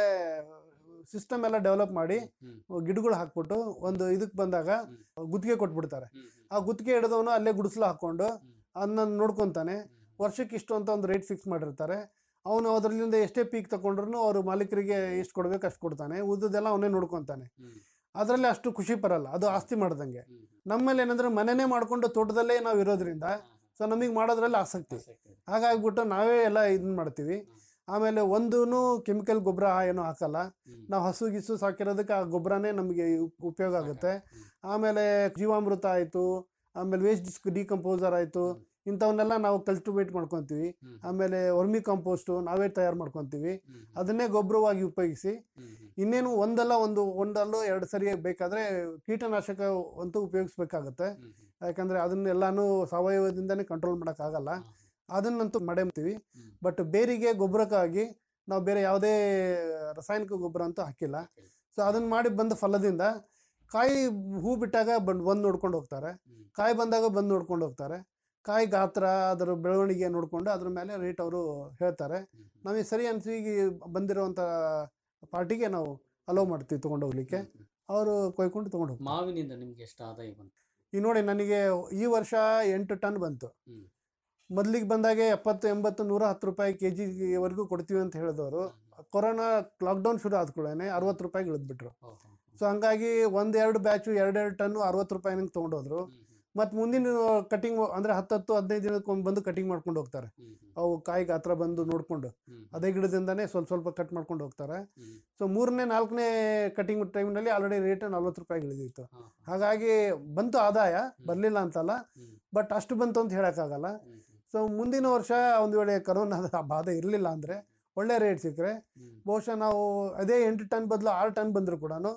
ಸಿಸ್ಟಮ್ ಎಲ್ಲ ಡೆವಲಪ್ ಮಾಡಿ ಹ್ಮ್. ಗಿಡಗಳು ಹಾಕ್ಬಿಟ್ಟು ಒಂದು ಇದಕ್ಕೆ ಬಂದಾಗ ಹ್ಮ್. ಗುತ್ತಿಗೆ ಕೊಟ್ಬಿಡ್ತಾರೆ ಹ್ಮ್. ಆ ಗುತ್ತಿಗೆ ಹಿಡಿದವನು ಅಲ್ಲೇ ಗುಡಿಸ್ಲು ಹಾಕೊಂಡು ಹ್ಮ್. ಅದನ್ನ ನೋಡ್ಕೊಂತಾನೆ ಹ್ಮ್. ವರ್ಷಕ್ಕೆ ಇಷ್ಟು ಅಂತ ಒಂದು ರೇಟ್ ಫಿಕ್ಸ್ ಮಾಡಿರ್ತಾರೆ ಅವನು ಅದರಿಂದ ಎಷ್ಟೇ ಪೀಕ್ ತಗೊಂಡ್ರು ಅವ್ರು ಮಾಲೀಕರಿಗೆ ಎಷ್ಟು ಕೊಡ್ಬೇಕು ಅಷ್ಟು ಕೊಡ್ತಾನೆ ಉಳಿದದೆಲ್ಲ ಅವನೇ ನೋಡ್ಕೊಂತಾನೆ ಹ್ಮ್. ಅದರಲ್ಲಿ ಅಷ್ಟು ಖುಷಿ ಬರಲ್ಲ ಅದು ಆಸ್ತಿ ಮಾಡ್ದಂಗೆ ಹ್ಮ್. ನಮ್ಮಲ್ಲಿ ಏನಂದ್ರೆ ಮನೆನೇ ಮಾಡ್ಕೊಂಡು ತೋಟದಲ್ಲೇ ನಾವು ಇರೋದ್ರಿಂದ ಹಾ, ಹಾ. ಸೊ ನಮಗೆ ಮಾಡೋದ್ರಲ್ಲಿ ಆಸಕ್ತಿ ಆಸಕ್ತಿ ಇದೆ. ಹಾಗಾಗ್ಬಿಟ್ಟು ನಾವೇ ಎಲ್ಲ ಇದನ್ನ ಮಾಡ್ತೀವಿ ಆಮೇಲೆ ಒಂದೂ ಕೆಮಿಕಲ್ ಗೊಬ್ಬರ ಏನೂ ಹಾಕಲ್ಲ ಹ್ಮ್. ನಾವು ಹಸು ಗಿಸು ಸಾಕಿರೋದಕ್ಕೆ ಆ ಗೊಬ್ಬರನೇ ನಮಗೆ ಉಪ್- ಉಪಯೋಗ ಆಗುತ್ತೆ ಹ್ಮ್. ಆಮೇಲೆ ಜೀವಾಮೃತ ಆಯಿತು ಆಮೇಲೆ ವೇಸ್ಟ್ ಡಿಕಂಪೋಸರ್ ಆಯಿತು ಹ್ಮ್. ಇಂಥವನ್ನೆಲ್ಲ ನಾವು ಕಲ್ಟಿವೇಟ್ ಮಾಡ್ಕೊತೀವಿ ಹ್ಮ್. ಆಮೇಲೆ ವರ್ಮಿ ಕಾಂಪೋಸ್ಟು ನಾವೇ ತಯಾರು ಮಾಡ್ಕೊತೀವಿ ಹ್ಮ್. ಅದನ್ನೇ ಗೊಬ್ಬರವಾಗಿ ಉಪಯೋಗಿಸಿ ಹ್ಮ್. ಹ್ಮ್. ಇನ್ನೇನು ಒಂದಲ್ಲ ಒಂದು ಒಂದಲ್ಲೋ ಎರಡು ಸರಿ ಬೇಕಾದ್ರೆ ಕೀಟನಾಶಕ ಅಂತೂ ಉಪಯೋಗಿಸ್ಬೇಕಾಗತ್ತೆ ಹ್ಮ್. ಯಾಕಂದ್ರೆ ಅದನ್ನೆಲ್ಲಾನು ಸಾವಯವದಿಂದನೇ ಕಂಟ್ರೋಲ್ ಮಾಡೋಕ್ಕಾಗಲ್ಲ ಹಾ. ಅದನ್ನಂತೂ ಮಾಡೇಮ್ತೀವಿ ಹ್ಮ್. ಬಟ್ ಬೇರಿಗೆ ಗೊಬ್ಬರಕ್ಕಾಗಿ ನಾವು ಬೇರೆ ಯಾವುದೇ ರಾಸಾಯನಿಕ ಗೊಬ್ಬರ ಅಂತೂ ಹಾಕಿಲ್ಲ Okay. ಸೊ ಅದನ್ನ ಮಾಡಿ ಬಂದ ಫಲದಿಂದ ಕಾಯಿ ಹೂ ಬಿಟ್ಟಾಗ ಬಂದು ಬಂದು ನೋಡ್ಕೊಂಡು ಹೋಗ್ತಾರೆ ಹ್ಮ್. ಕಾಯಿ ಬಂದಾಗ ಬಂದು ನೋಡ್ಕೊಂಡು ಹೋಗ್ತಾರೆ ಕಾಯಿ ಗಾತ್ರ ಅದರ ಬೆಳವಣಿಗೆ ನೋಡಿಕೊಂಡು ಅದ್ರ ಮೇಲೆ ರೇಟ್ ಅವರು ಹೇಳ್ತಾರೆ ಹ್ಮ್. ನಮಗೆ ಸರಿ ಅನ್ಸಿ ಈಗ ಬಂದಿರೋವಂಥ ಪಾರ್ಟಿಗೆ ನಾವು ಅಲೋ ಮಾಡ್ತೀವಿ ತೊಗೊಂಡು ಹೋಗ್ಲಿಕ್ಕೆ ಹ್ಮ್. ಹ್ಮ್. ಅವರು ಕೊಯ್ಕೊಂಡು ತೊಗೊಂಡು ಹೋಗ್ತಾರೆ ಮಾವಿನಿಂದ ನಿಮ್ಗೆ ಎಷ್ಟು ಆದಾಯ ಬಂತು ಈಗ ನೋಡಿ ನನಗೆ ಈ ವರ್ಷ ಎಂಟು ಟನ್ ಬಂತು ಹ್ಮ್. ಮೊದಲಿಗೆ ಬಂದಾಗೆ ಎಪ್ಪತ್ತು ಎಂಬತ್ತು ನೂರ ಹತ್ತು ರೂಪಾಯಿ ಕೆ ಜಿವರೆಗೂ ಕೊಡ್ತೀವಿ ಅಂತ ಹೇಳಿದವರು ಕೊರೋನಾ ಲಾಕ್ಡೌನ್ ಶುರು ಆದ ಕೂಡಲೇ ಅರವತ್ತು ರೂಪಾಯಿಗೆ ಇಳಿದ್ಬಿಟ್ರು ಓಹೋ. ಹ್ಮ್. ಸೊ ಹಂಗಾಗಿ ಒಂದೆರಡು ಬ್ಯಾಚು ಎರಡೆರಡು ಟನ್ನು ಅರವತ್ತು ರೂಪಾಯಿನಂಗೆ ತೊಗೊಂಡೋದ್ರು ಹ್ಮ್. ಮತ್ತು ಮುಂದಿನ ಕಟಿಂಗ್ ಅಂದರೆ ಹತ್ತತ್ತು ಹದಿನೈದು ದಿನಕ್ಕೊಮ್ಮೆ ಬಂದು ಕಟಿಂಗ್ ಮಾಡ್ಕೊಂಡು ಹೋಗ್ತಾರೆ ಹ್ಮ್. ಹ್ಮ್. ಅವು ಕಾಯಿ ಗಾತ್ರ ಬಂದು ನೋಡಿಕೊಂಡು ಹ್ಮ್. ಅದೇ ಗಿಡದಿಂದನೇ ಸ್ವಲ್ಪ ಸ್ವಲ್ಪ ಕಟ್ ಮಾಡ್ಕೊಂಡು ಹೋಗ್ತಾರೆ ಹ್ಮ್. ಸೊ ಮೂರನೇ ನಾಲ್ಕನೇ ಕಟಿಂಗ್ ಟೈಮ್ನಲ್ಲಿ ಆಲ್ರೆಡಿ ರೇಟ್ ನಲ್ವತ್ತು ರೂಪಾಯಿಗೆ ಇಳಿದಿತ್ತು ಹಾ. ಹಾಗಾಗಿ ಬಂತು ಆದಾಯ ಬರಲಿಲ್ಲ ಅಂತಲ್ಲ ಹ್ಮ್. ಬಟ್ ಅಷ್ಟು ಬಂತು ಅಂತ ಹೇಳೋಕ್ಕಾಗಲ್ಲ ಹ್ಮ್. ಸೊ ಮುಂದಿನ ವರ್ಷ ಒಂದು ವೇಳೆ ಕರೋನಾದ ಬಾಧೆ ಇರಲಿಲ್ಲ ಅಂದರೆ ಒಳ್ಳೆ ರೇಟ್ ಸಿಕ್ಕರೆ ಹ್ಮ್. ಬಹುಶಃ ನಾವು ಅದೇ ಎಂಟು ಟನ್ ಬದಲು ಆರು ಟನ್ ಬಂದರೂ ಕೂಡ ಹ್ಮ್.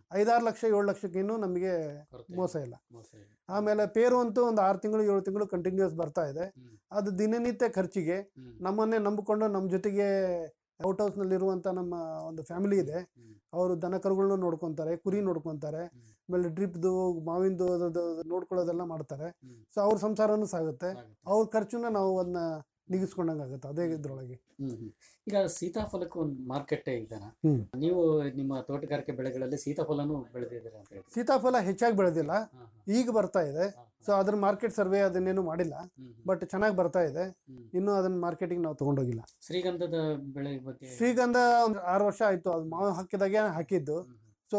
ಐದಾರು ಲಕ್ಷ ಏಳು ಲಕ್ಷಕ್ಕೇನು ನಮಗೆ ಕೊರತೆ ಮೋಸ ಇಲ್ಲ ಮೋಸ ಇಲ್ಲ. ಆಮೇಲೆ ಪೇರು ಅಂತೂ ಒಂದು ಆರು ತಿಂಗಳು ಏಳು ತಿಂಗಳು ಕಂಟಿನ್ಯೂಸ್ ಬರ್ತಾ ಇದೆ ಹ್ಮ್. ಅದು ದಿನನಿತ್ಯ ಖರ್ಚಿಗೆ ಹ್ಮ್. ನಮ್ಮನ್ನೇ ನಂಬಿಕೊಂಡು ನಮ್ಮ ಜೊತೆಗೆ ಔಟ್ ಹೌಸ್ನಲ್ಲಿರುವಂಥ ನಮ್ಮ ಒಂದು ಫ್ಯಾಮಿಲಿ ಇದೆ ಹ್ಮ್. ಅವರು ದನ ಕರುಗಳನ್ನ ನೋಡ್ಕೊತಾರೆ ಕುರಿ ನೋಡ್ಕೊತಾರೆ ಹ್ಮ್. ಆಮೇಲೆ ಡ್ರಿಪ್ದು ಮಾವಿಂದು ಅದ್ರದ್ದು ನೋಡ್ಕೊಳ್ಳೋದೆಲ್ಲ ಮಾಡ್ತಾರೆ ಹ್ಮ್. ಸೊ ಅವ್ರ ಸಂಸಾರನೂ ಸಾಗುತ್ತೆ ಆಗುತ್ತೆ. ಅವ್ರ ಖರ್ಚುನ ನಾವು ಅದನ್ನ ನಿಗಿಸ್ಕೊಂಡಂಗೆ ಆಗುತ್ತೆ ಅದೇ ಇದ್ರೊಳಗೆ ಹ್ಮ್ ಹ್ಮ್. ಈಗ ಸೀತಾಫಲಕ್ಕೆ ಒಂದು ಮಾರ್ಕೆಟೇ ಇದೆನ ಹ್ಮ್. ನೀವು ನಿಮ್ಮ ತೋಟಗಾರಿಕೆ ಬೆಳೆಗಳಲ್ಲಿ ಸೀತಾಫಲನೂ ಬೆಳೆದಿದ್ದೀರಾ ಅಂತ ಹೇಳಿ ಸೀತಾಫಲ ಹೆಚ್ಚಾಗಿ ಬೆಳೆದಿಲ್ಲ ಈಗ ಬರ್ತಾ ಇದೆ ಸೊ ಅದ್ರ ಮಾರ್ಕೆಟ್ ಸರ್ವೆ ಅದನ್ನೇನು ಮಾಡಿಲ್ಲ ಬಟ್ ಚೆನ್ನಾಗಿ ಬರ್ತಾ ಇದೆ ಇನ್ನೂ ಅದನ್ನ ಮಾರ್ಕೆಟಿಂಗ್ ನಾವು ತಗೊಂಡೋಗಿಲ್ಲ ಶ್ರೀಗಂಧದ ಬೆಳೆ ಬಗ್ಗೆ ಶ್ರೀಗಂಧ ಒಂದು ಆರು ವರ್ಷ ಆಯ್ತು ಅದು ಮಾವು ಹಾಕಿದಾಗೆ ಹಾಕಿದ್ದು ಹ್ಮ್, ಹ್ಮ್, ಸೊ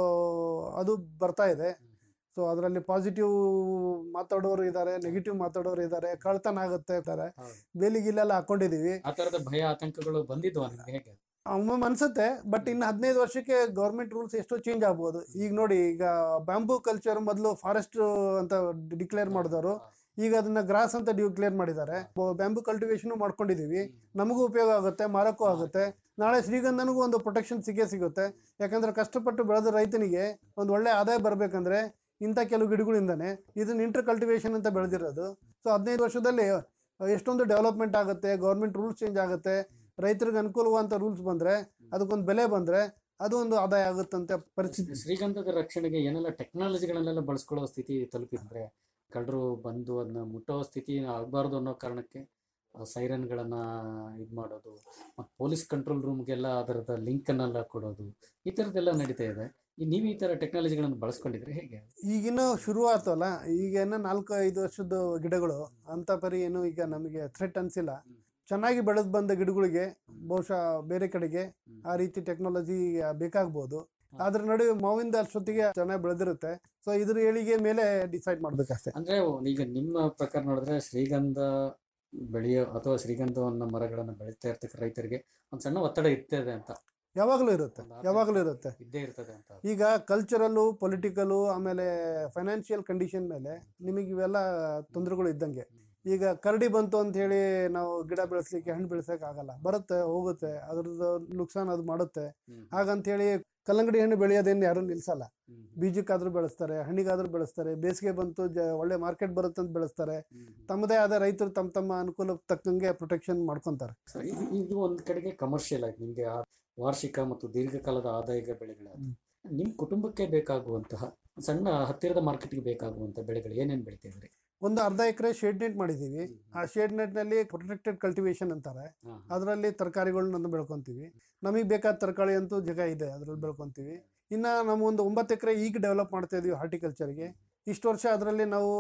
ಅದು ಬರ್ತಾ ಇದೆ ಹ್ಮ್, ಹ್ಮ್. ಸೊ ಅದರಲ್ಲಿ ಪಾಸಿಟಿವ್ ಮಾತಾಡೋರು ಇದ್ದಾರೆ ನೆಗೆಟಿವ್ ಮಾತಾಡೋರು ಇದ್ದಾರೆ ಕಳ್ತನ ಆಗುತ್ತೆ ಇದ್ದಾರೆ ಹೌದು. ಬೇಲಿಗಿಲ್ಲೆಲ್ಲ ಹಾಕೊಂಡಿದೀವಿ ಆ ತರದ ಭಯ ಆತಂಕಗಳು ಬಂದಿದ್ವಾ ನಿಮ್ಗೆ ಹೇಗೆ ಒಮ್ಮೊಮ್ಮೆ ಅನ್ಸುತ್ತೆ ಬಟ್ ಇನ್ನು ಹದಿನೈದು ವರ್ಷಕ್ಕೆ ಗೌರ್ಮೆಂಟ್ ರೂಲ್ಸ್ ಎಷ್ಟೋ ಚೇಂಜ್ ಆಗ್ಬೋದು ಈಗ ನೋಡಿ ಈಗ ಬ್ಯಾಂಬೂ ಕಲ್ಚರ್ ಮೊದಲು ಫಾರೆಸ್ಟ್ ಅಂತ ಡಿಕ್ಲೇರ್ ಮಾಡಿದವರು ಈಗ ಅದನ್ನ ಗ್ರಾಸ್ ಅಂತ ಡಿಕ್ಲೇರ್ ಮಾಡಿದ್ದಾರೆ ಬ್ಯಾಂಬೂ ಕಲ್ಟಿವೇಶನ್ ಮಾಡ್ಕೊಂಡಿದೀವಿ ನಮಗೂ ಉಪಯೋಗ ಆಗುತ್ತೆ ಮಾರಕ್ಕೂ ಆಗುತ್ತೆ ನಾಳೆ ಶ್ರೀಗಂಧನಿಗೂ ಒಂದು ಪ್ರೊಟೆಕ್ಷನ್ ಸಿಗೇ ಸಿಗುತ್ತೆ ಯಾಕಂದ್ರೆ ಕಷ್ಟಪಟ್ಟು ಬೆಳೆದ ರೈತನಿಗೆ ಒಂದು ಒಳ್ಳೆ ಆದಾಯ ಬರಬೇಕಂದ್ರೆ ಇಂಥ ಕೆಲವು ಗಿಡಗಳಿಂದಾನೆ ಇದನ್ನ ಇಂಟರ್ ಕಲ್ಟಿವೇಶನ್ ಅಂತ ಬೆಳೆದಿರೋದು ಸೊ ಹದಿನೈದು ವರ್ಷದಲ್ಲಿ ಎಷ್ಟೊಂದು ಡೆವಲಪ್ಮೆಂಟ್ ಆಗುತ್ತೆ ಗೌರ್ಮೆಂಟ್ ರೂಲ್ಸ್ ಚೇಂಜ್ ಆಗುತ್ತೆ ರೈತರಿಗೆ ಅನುಕೂಲವಾದಂಥ ರೂಲ್ಸ್ ಬಂದ್ರೆ ಅದಕ್ಕೊಂದು ಬೆಲೆ ಬಂದ್ರೆ ಅದು ಒಂದು ಆದಾಯ ಆಗುತ್ತಂತ ಪರಿಸ್ಥಿತಿ ಶ್ರೀಗಂಧದ ರಕ್ಷಣೆಗೆ ಏನೆಲ್ಲ ಟೆಕ್ನಾಲಜಿಗಳನ್ನೆಲ್ಲ ಬಳಸ್ಕೊಳ್ಳೋ ಸ್ಥಿತಿ ತಲುಪಿದ್ರೆ ಕಳ್ಳರು ಬಂದು ಅದನ್ನ ಮುಟ್ಟೋ ಸ್ಥಿತಿ ಆಗಬಾರ್ದು ಅನ್ನೋ ಕಾರಣಕ್ಕೆ ಸೈರನ್ಗಳನ್ನ ಇದು ಮಾಡೋದು ಮತ್ತು ಪೊಲೀಸ್ ಕಂಟ್ರೋಲ್ ರೂಮ್ಗೆಲ್ಲ ಅದರದ ಲಿಂಕನ್ನೆಲ್ಲ ಕೊಡೋದು ಈ ಥರದ್ದೆಲ್ಲ ನಡೀತಾ ಇದೆ ಈ ನೀವು ಈ ಥರ ಟೆಕ್ನಾಲಜಿಗಳನ್ನು ಬಳಸ್ಕೊಂಡಿದ್ರೆ ಹೇಗೆ ಈಗಿನ್ನೂ ಶುರು ಆತಲ್ಲ ಈಗ ಏನೋ ನಾಲ್ಕು ಐದು ವರ್ಷದ ಗಿಡಗಳು ಅಂತ ಪರಿ ಏನು ಈಗ ನಮಗೆ ಥ್ರೆಟ್ ಅನ್ಸಿಲ್ಲ ಚೆನ್ನಾಗಿ ಬೆಳೆದು ಬಂದ ಗಿಡಗಳಿಗೆ ಬಹುಶಃ ಬೇರೆ ಕಡೆಗೆ ಆ ರೀತಿ ಟೆಕ್ನಾಲಜಿ ಬೇಕಾಗ್ಬೋದು ಅದ್ರ ನಡುವೆ ಮಾವಿಂದ ಅಷ್ಟೊತ್ತಿಗೆ ಚೆನ್ನಾಗಿ ಬೆಳೆದಿರುತ್ತೆ ಸೊ ಇದ್ರ ಏಳಿಗೆ ಮೇಲೆ ಡಿಸೈಡ್ ಮಾಡ್ಬೇಕಷ್ಟೇ ಅಂದ್ರೆ ಈಗ ನಿಮ್ಮ ಪ್ರಕಾರ ನೋಡಿದ್ರೆ ಶ್ರೀಗಂಧ ಬೆಳೆಯೋ ಅಥವಾ ಶ್ರೀಗಂಧವನ್ನ ಮರಗಳನ್ನ ಬೆಳೀತಾ ಇರ್ತಕ್ಕ ರೈತರಿಗೆ ಒಂದು ಸಣ್ಣ ಒತ್ತಡ ಇರ್ತದೆ ಅಂತ ಯಾವಾಗಲೂ ಇರುತ್ತೆ ಯಾವಾಗಲೂ ಇರುತ್ತೆ ಇದ್ದೇ ಇರ್ತದೆ ಅಂತ ಈಗ ಕಲ್ಚರಲ್ಲು ಪೊಲಿಟಿಕಲು ಆಮೇಲೆ ಫೈನಾನ್ಷಿಯಲ್ ಕಂಡೀಷನ್ ಮೇಲೆ ನಿಮಗೆ ಇವೆಲ್ಲ ತೊಂದರೆಗಳು ಇದ್ದಂಗೆ ಈಗ ಕರಡಿ ಬಂತು ಅಂತ ಹೇಳಿ ನಾವು ಗಿಡ ಬೆಳೆಸ್ಲಿಕ್ಕೆ ಹಣ್ಣು ಬೆಳೆಸಕ್ ಆಗಲ್ಲ ಬರುತ್ತೆ ಹೋಗುತ್ತೆ ಅದ್ರದ್ದು ನುಕ್ಸಾನ್ ಅದು ಮಾಡುತ್ತೆ ಹ್ಮ್. ಹಾಗಂತ ಹೇಳಿ ಕಲ್ಲಂಗಡಿ ಹಣ್ಣು ಬೆಳೆಯೋದೇನು ಯಾರು ನಿಲ್ಸಲ್ಲ ಹ್ಮ್. ಬೀಜಕ್ಕಾದ್ರೂ ಬೆಳೆಸ್ತಾರೆ ಹಣ್ಣಿಗಾದ್ರೂ ಬೆಳೆಸ್ತಾರೆ ಬೇಸಿಗೆ ಬಂತು ಜ ಒಳ್ಳೆ ಮಾರ್ಕೆಟ್ ಬರುತ್ತೆ ಅಂತ ಬೆಳೆಸ್ತಾರೆ ಹ್ಮ್. ತಮ್ಮದೇ ಆದ ರೈತರು ತಮ್ಮ ತಮ್ಮ ಅನುಕೂಲ ತಕ್ಕಂಗೆ ಪ್ರೊಟೆಕ್ಷನ್ ಮಾಡ್ಕೊಂತಾರೆ ಸೊ ಇದು ಇದು ಒಂದ್ ಕಡೆಗೆ ಕಮರ್ಷಿಯಲ್ ಆಗಿ ನಿಮ್ಗೆ ಆ ವಾರ್ಷಿಕ ಮತ್ತು ದೀರ್ಘಕಾಲದ ಆದಾಯದ ಬೆಳೆಗಳು ಹ್ಮ್. ನಿಮ್ ಕುಟುಂಬಕ್ಕೆ ಬೇಕಾಗುವಂತಹ ಸಣ್ಣ ಹತ್ತಿರದ ಮಾರ್ಕೆಟ್ಗೆ ಬೇಕಾಗುವಂತ ಬೆಳೆಗಳು ಏನೇನ್ ಬೆಳಿತಾ ಇದ್ರಿ ಒಂದು ಅರ್ಧ ಎಕರೆ ಶೇಡ್ ನೆಟ್ ಮಾಡಿದೀವಿ ಆ ಶೇಡ್ ನೆಟ್ ನಲ್ಲಿ ಪ್ರೊಟೆಕ್ಟೆಡ್ ಕಲ್ಟಿವೇಶನ್ ಅಂತಾರೆ ಹಾ, ಹಾ. ಅದರಲ್ಲಿ ತರಕಾರಿಗಳನ್ನ ಬೆಳ್ಕೊಂತೀವಿ ನಮಗೆ ಬೇಕಾದ ತರಕಾರಿ ಅಂತೂ ಜಾಗ ಇದೆ ಅದ್ರಲ್ಲಿ ಬೆಳ್ಕೊಂತೀವಿ ಇನ್ನ ನಮ್ಮ ಒಂದು ಒಂಬತ್ತು ಎಕರೆ ಈಗ ಡೆವಲಪ್ ಮಾಡ್ತಾ ಇದೀವಿ ಹಾರ್ಟಿಕಲ್ಚರ್ಗೆ ಇಷ್ಟು ವರ್ಷ ಅದರಲ್ಲಿ ನಾವು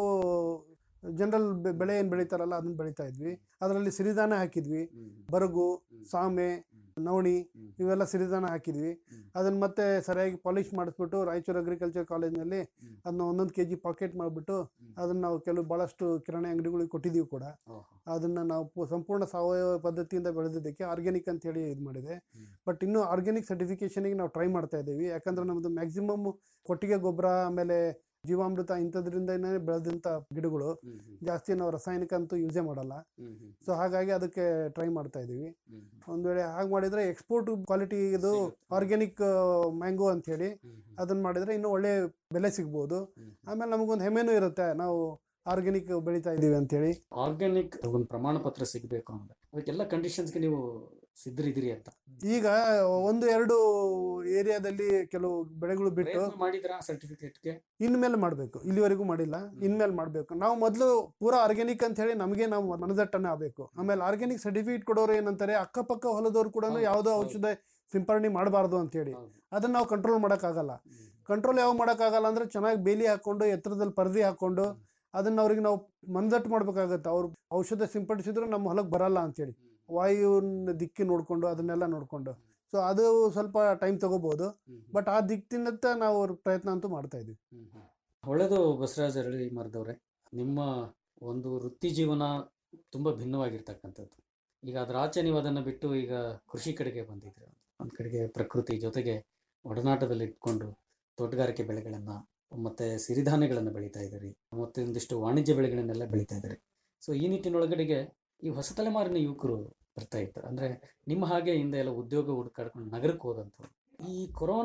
ಜನರಲ್ ಬೆಳೆ ಏನು ಬೆಳೀತಾರಲ್ಲ ಅದನ್ನ ಬೆಳೀತಾ ಇದ್ವಿ ಅದರಲ್ಲಿ ಸಿರಿಧಾನ ಹಾಕಿದ್ವಿ ಹ್ಮ್. ಬರಗು ಹ್ಮ್. ಸಾಮೆ ಹ್ಮ್. ನವಣಿ ಹ್ಮ್. ಇವೆಲ್ಲ ಸಿರಿಧಾನ ಹಾಕಿದ್ವಿ ಹ್ಮ್. ಅದನ್ನ ಮತ್ತೆ ಸರಿಯಾಗಿ ಪಾಲಿಶ್ ಮಾಡಿಸ್ಬಿಟ್ಟು ರಾಯಚೂರು ಅಗ್ರಿಕಲ್ಚರ್ ಕಾಲೇಜ್ನಲ್ಲಿ ಹ್ಮ್. ಅದನ್ನ ಒಂದೊಂದು ಕೆ ಜಿ ಪಾಕೆಟ್ ಮಾಡಿಬಿಟ್ಟು ಹ್ಮ್. ಅದನ್ನ ನಾವು ಕೆಲವು ಭಾಳಷ್ಟು ಕಿರಾಣಿ ಅಂಗಡಿಗಳಿಗೆ ಕೊಟ್ಟಿದ್ದೀವಿ ಕೂಡ ಓಹೋ. ಅದನ್ನ ನಾವು ಪು- ಸಂಪೂರ್ಣ ಸಾವಯವ ಪದ್ಧತಿಯಿಂದ ಬೆಳೆದಿದ್ದಕ್ಕೆ ಆರ್ಗ್ಯಾನಿಕ್ ಅಂತ ಹೇಳಿ ಇದು ಮಾಡಿದೆ ಹ್ಮ್. ಬಟ್ ಇನ್ನು ಆರ್ಗ್ಯಾನಿಕ್ ಸರ್ಟಿಫಿಕೇಶನ್ಗೆ ನಾವು ಟ್ರೈ ಮಾಡ್ತಾ ಇದ್ದೀವಿ ಯಾಕಂದ್ರೆ ನಮ್ಮದು ಮ್ಯಾಕ್ಸಿಮಮ್ ಕೊಟ್ಟಿಗೆ ಗೊಬ್ಬರ ಆಮೇಲೆ ಜೀವಾಮೃತ ಇಂಥದ್ರಿಂದನೇ ಬೆಳೆದಂಥ ಗಿಡಗಳು ಹ್ಮ್, ಹ್ಮ್, ಜಾಸ್ತಿ ನಾವು ರಾಸಾಯನಿಕ ಅಂತೂ ಯೂಸೇ ಮಾಡಲ್ಲ ಹ್ಮ್, ಹ್ಮ್, ಸೊ ಹಾಗಾಗಿ ಅದಕ್ಕೆ ಟ್ರೈ ಮಾಡ್ತಾ ಇದ್ದೀವಿ ಹ್ಮ್, ಹ್ಮ್, ಒಂದು ವೇಳೆ ಹಾಗೆ ಮಾಡಿದ್ರೆ ಎಕ್ಸ್ಪೋರ್ಟ್ ಕ್ವಾಲಿಟಿ ಇದು ಸಿಗುತ್ತೆ. ಆರ್ಗ್ಯಾನಿಕ್ ಮ್ಯಾಂಗೋ ಅಂತ ಹೇಳಿ ಹ್ಮ್, ಹ್ಮ್, ಅದನ್ನ ಮಾಡಿದ್ರೆ ಇನ್ನೂ ಒಳ್ಳೆ ಬೆಲೆ ಸಿಗ್ಬೋದು ಹ್ಮ್. ಆಮೇಲೆ ನಮಗೊಂದು ಹೆಮ್ಮೆನೂ ಇರುತ್ತೆ ನಾವು ಆರ್ಗ್ಯಾನಿಕ್ ಬೆಳೀತಾ ಇದ್ದೀವಿ ಅಂತೇಳಿ ಆರ್ಗ್ಯಾನಿಕ್ ಒಂದು ಪ್ರಮಾಣ ಪತ್ರ ಸಿಗಬೇಕು ಅಂದ್ರೆ ಅದಕ್ಕೆಲ್ಲ ಕಂಡೀಷನ್ಸ್ಗೆ ನೀವು ಸಿದ್ಧರಿದ್ದೀರಿ ಅಂತ ಈಗ ಒಂದು ಎರಡು ಏರಿಯಾದಲ್ಲಿ ಕೆಲವು ಬೆಳೆಗಳು ಬಿಟ್ಟು ಪ್ರಯತ್ನ ಮಾಡಿದ್ರ ಸರ್ಟಿಫಿಕೇಟ್ಗೆ ಇನ್ಮೇಲೆ ಮಾಡಬೇಕು ಇಲ್ಲಿವರೆಗೂ ಮಾಡಿಲ್ಲ ಇನ್ಮೇಲೆ ಮಾಡಬೇಕು ನಾವು ಮೊದಲು ಪೂರಾ ಆರ್ಗ್ಯಾನಿಕ್ ಅಂತ ಹೇಳಿ ನಮಗೆ ನಾವು ಮನದಟ್ಟನೆ ಆಗಬೇಕು ಆಮೇಲೆ ಆರ್ಗ್ಯಾನಿಕ್ ಸರ್ಟಿಫಿಕೇಟ್ ಕೊಡೋರು ಏನಂತಾರೆ ಅಕ್ಕಪಕ್ಕ ಹೊಲದವ್ರು ಕೂಡ ಹೌದು, ಯಾವುದೋ ಹೌದು. ಔಷಧ ಸಿಂಪರಣೆ ಮಾಡಬಾರ್ದು ಅಂತ ಹೇಳಿ ಹೌದು. ಅದನ್ನ ನಾವು ಕಂಟ್ರೋಲ್ ಮಾಡೋಕ್ಕಾಗಲ್ಲ ಹ್ಮ್. ಕಂಟ್ರೋಲ್ ಯಾವ ಮಾಡೋಕ್ಕಾಗಲ್ಲ ಅಂದ್ರೆ ಚೆನ್ನಾಗಿ ಬೇಲಿ ಹಾಕೊಂಡು ಎತ್ತರದಲ್ಲಿ ಪರದಿ ಹಾಕೊಂಡು ಅದನ್ನ ಅವ್ರಿಗೆ ನಾವು ಮನದಟ್ಟು ಮಾಡ್ಬೇಕಾಗತ್ತೆ ಅವ್ರು ಔಷಧ ಸಿಂಪಡಿಸಿದ್ರು ನಮ್ಮ ಹೊಲಕ್ಕೆ ಬರಲ್ಲ ಅಂತೇಳಿ ವಾಯುವಿನ ದಿಕ್ಕಿ ನೋಡ್ಕೊಂಡು ಅದನ್ನೆಲ್ಲ ನೋಡ್ಕೊಂಡು ಸೊ ಅದು ಸ್ವಲ್ಪ ಟೈಮ್ ತಗೋಬಹುದು ಹ್ಮ್, ಹ್ಮ್. ಬಟ್ ಆ ದಿಕ್ಕಿನತ್ತ ನಾವು ಅವ್ರ ಪ್ರಯತ್ನ ಅಂತೂ ಮಾಡ್ತಾ ಇದೀವಿ ಹ್ಮ್, ಹ್ಮ್. ಒಳ್ಳೆಯದು ಬಸವರಾಜ್ ಅರಳಿ ಮರದವ್ರೆ ನಿಮ್ಮ ಒಂದು ವೃತ್ತಿ ಜೀವನ ತುಂಬ ಭಿನ್ನವಾಗಿರ್ತಕ್ಕಂಥದ್ದು ಈಗ ಅದ್ರ ಆಚೆ ನೀವು ಅದನ್ನು ಬಿಟ್ಟು ಈಗ ಕೃಷಿ ಕಡೆಗೆ ಬಂದಿದ್ದೀರ ಒಂದು ಕಡೆಗೆ ಪ್ರಕೃತಿ ಜೊತೆಗೆ ಒಡನಾಟದಲ್ಲಿ ಇಟ್ಕೊಂಡು ತೋಟಗಾರಿಕೆ ಬೆಳೆಗಳನ್ನು ಮತ್ತೆ ಸಿರಿಧಾನ್ಯಗಳನ್ನು ಬೆಳೀತಾ ಇದ್ದೀರಿ ಮತ್ತೆ ಒಂದಿಷ್ಟು ವಾಣಿಜ್ಯ ಬೆಳೆಗಳನ್ನೆಲ್ಲ ಬೆಳೀತಾ ಇದ್ದೀರಿ ಸೊ ಈ ನಿಟ್ಟಿನೊಳಗಡೆಗೆ ಈ ಹೊಸ ತಲೆಮಾರಿನ ಯುವಕರು ಬರ್ತಾ ಇರ್ತಾರೆ ಅಂದರೆ ನಿಮ್ಮ ಹಾಗೆ ಹಿಂದೆ ಎಲ್ಲ ಉದ್ಯೋಗ ಹುಡುಕಾಡ್ಕೊಂಡು ನಗರಕ್ಕೆ ಹೋದಂಥವ್ರು ಈ ಕೊರೋನಾ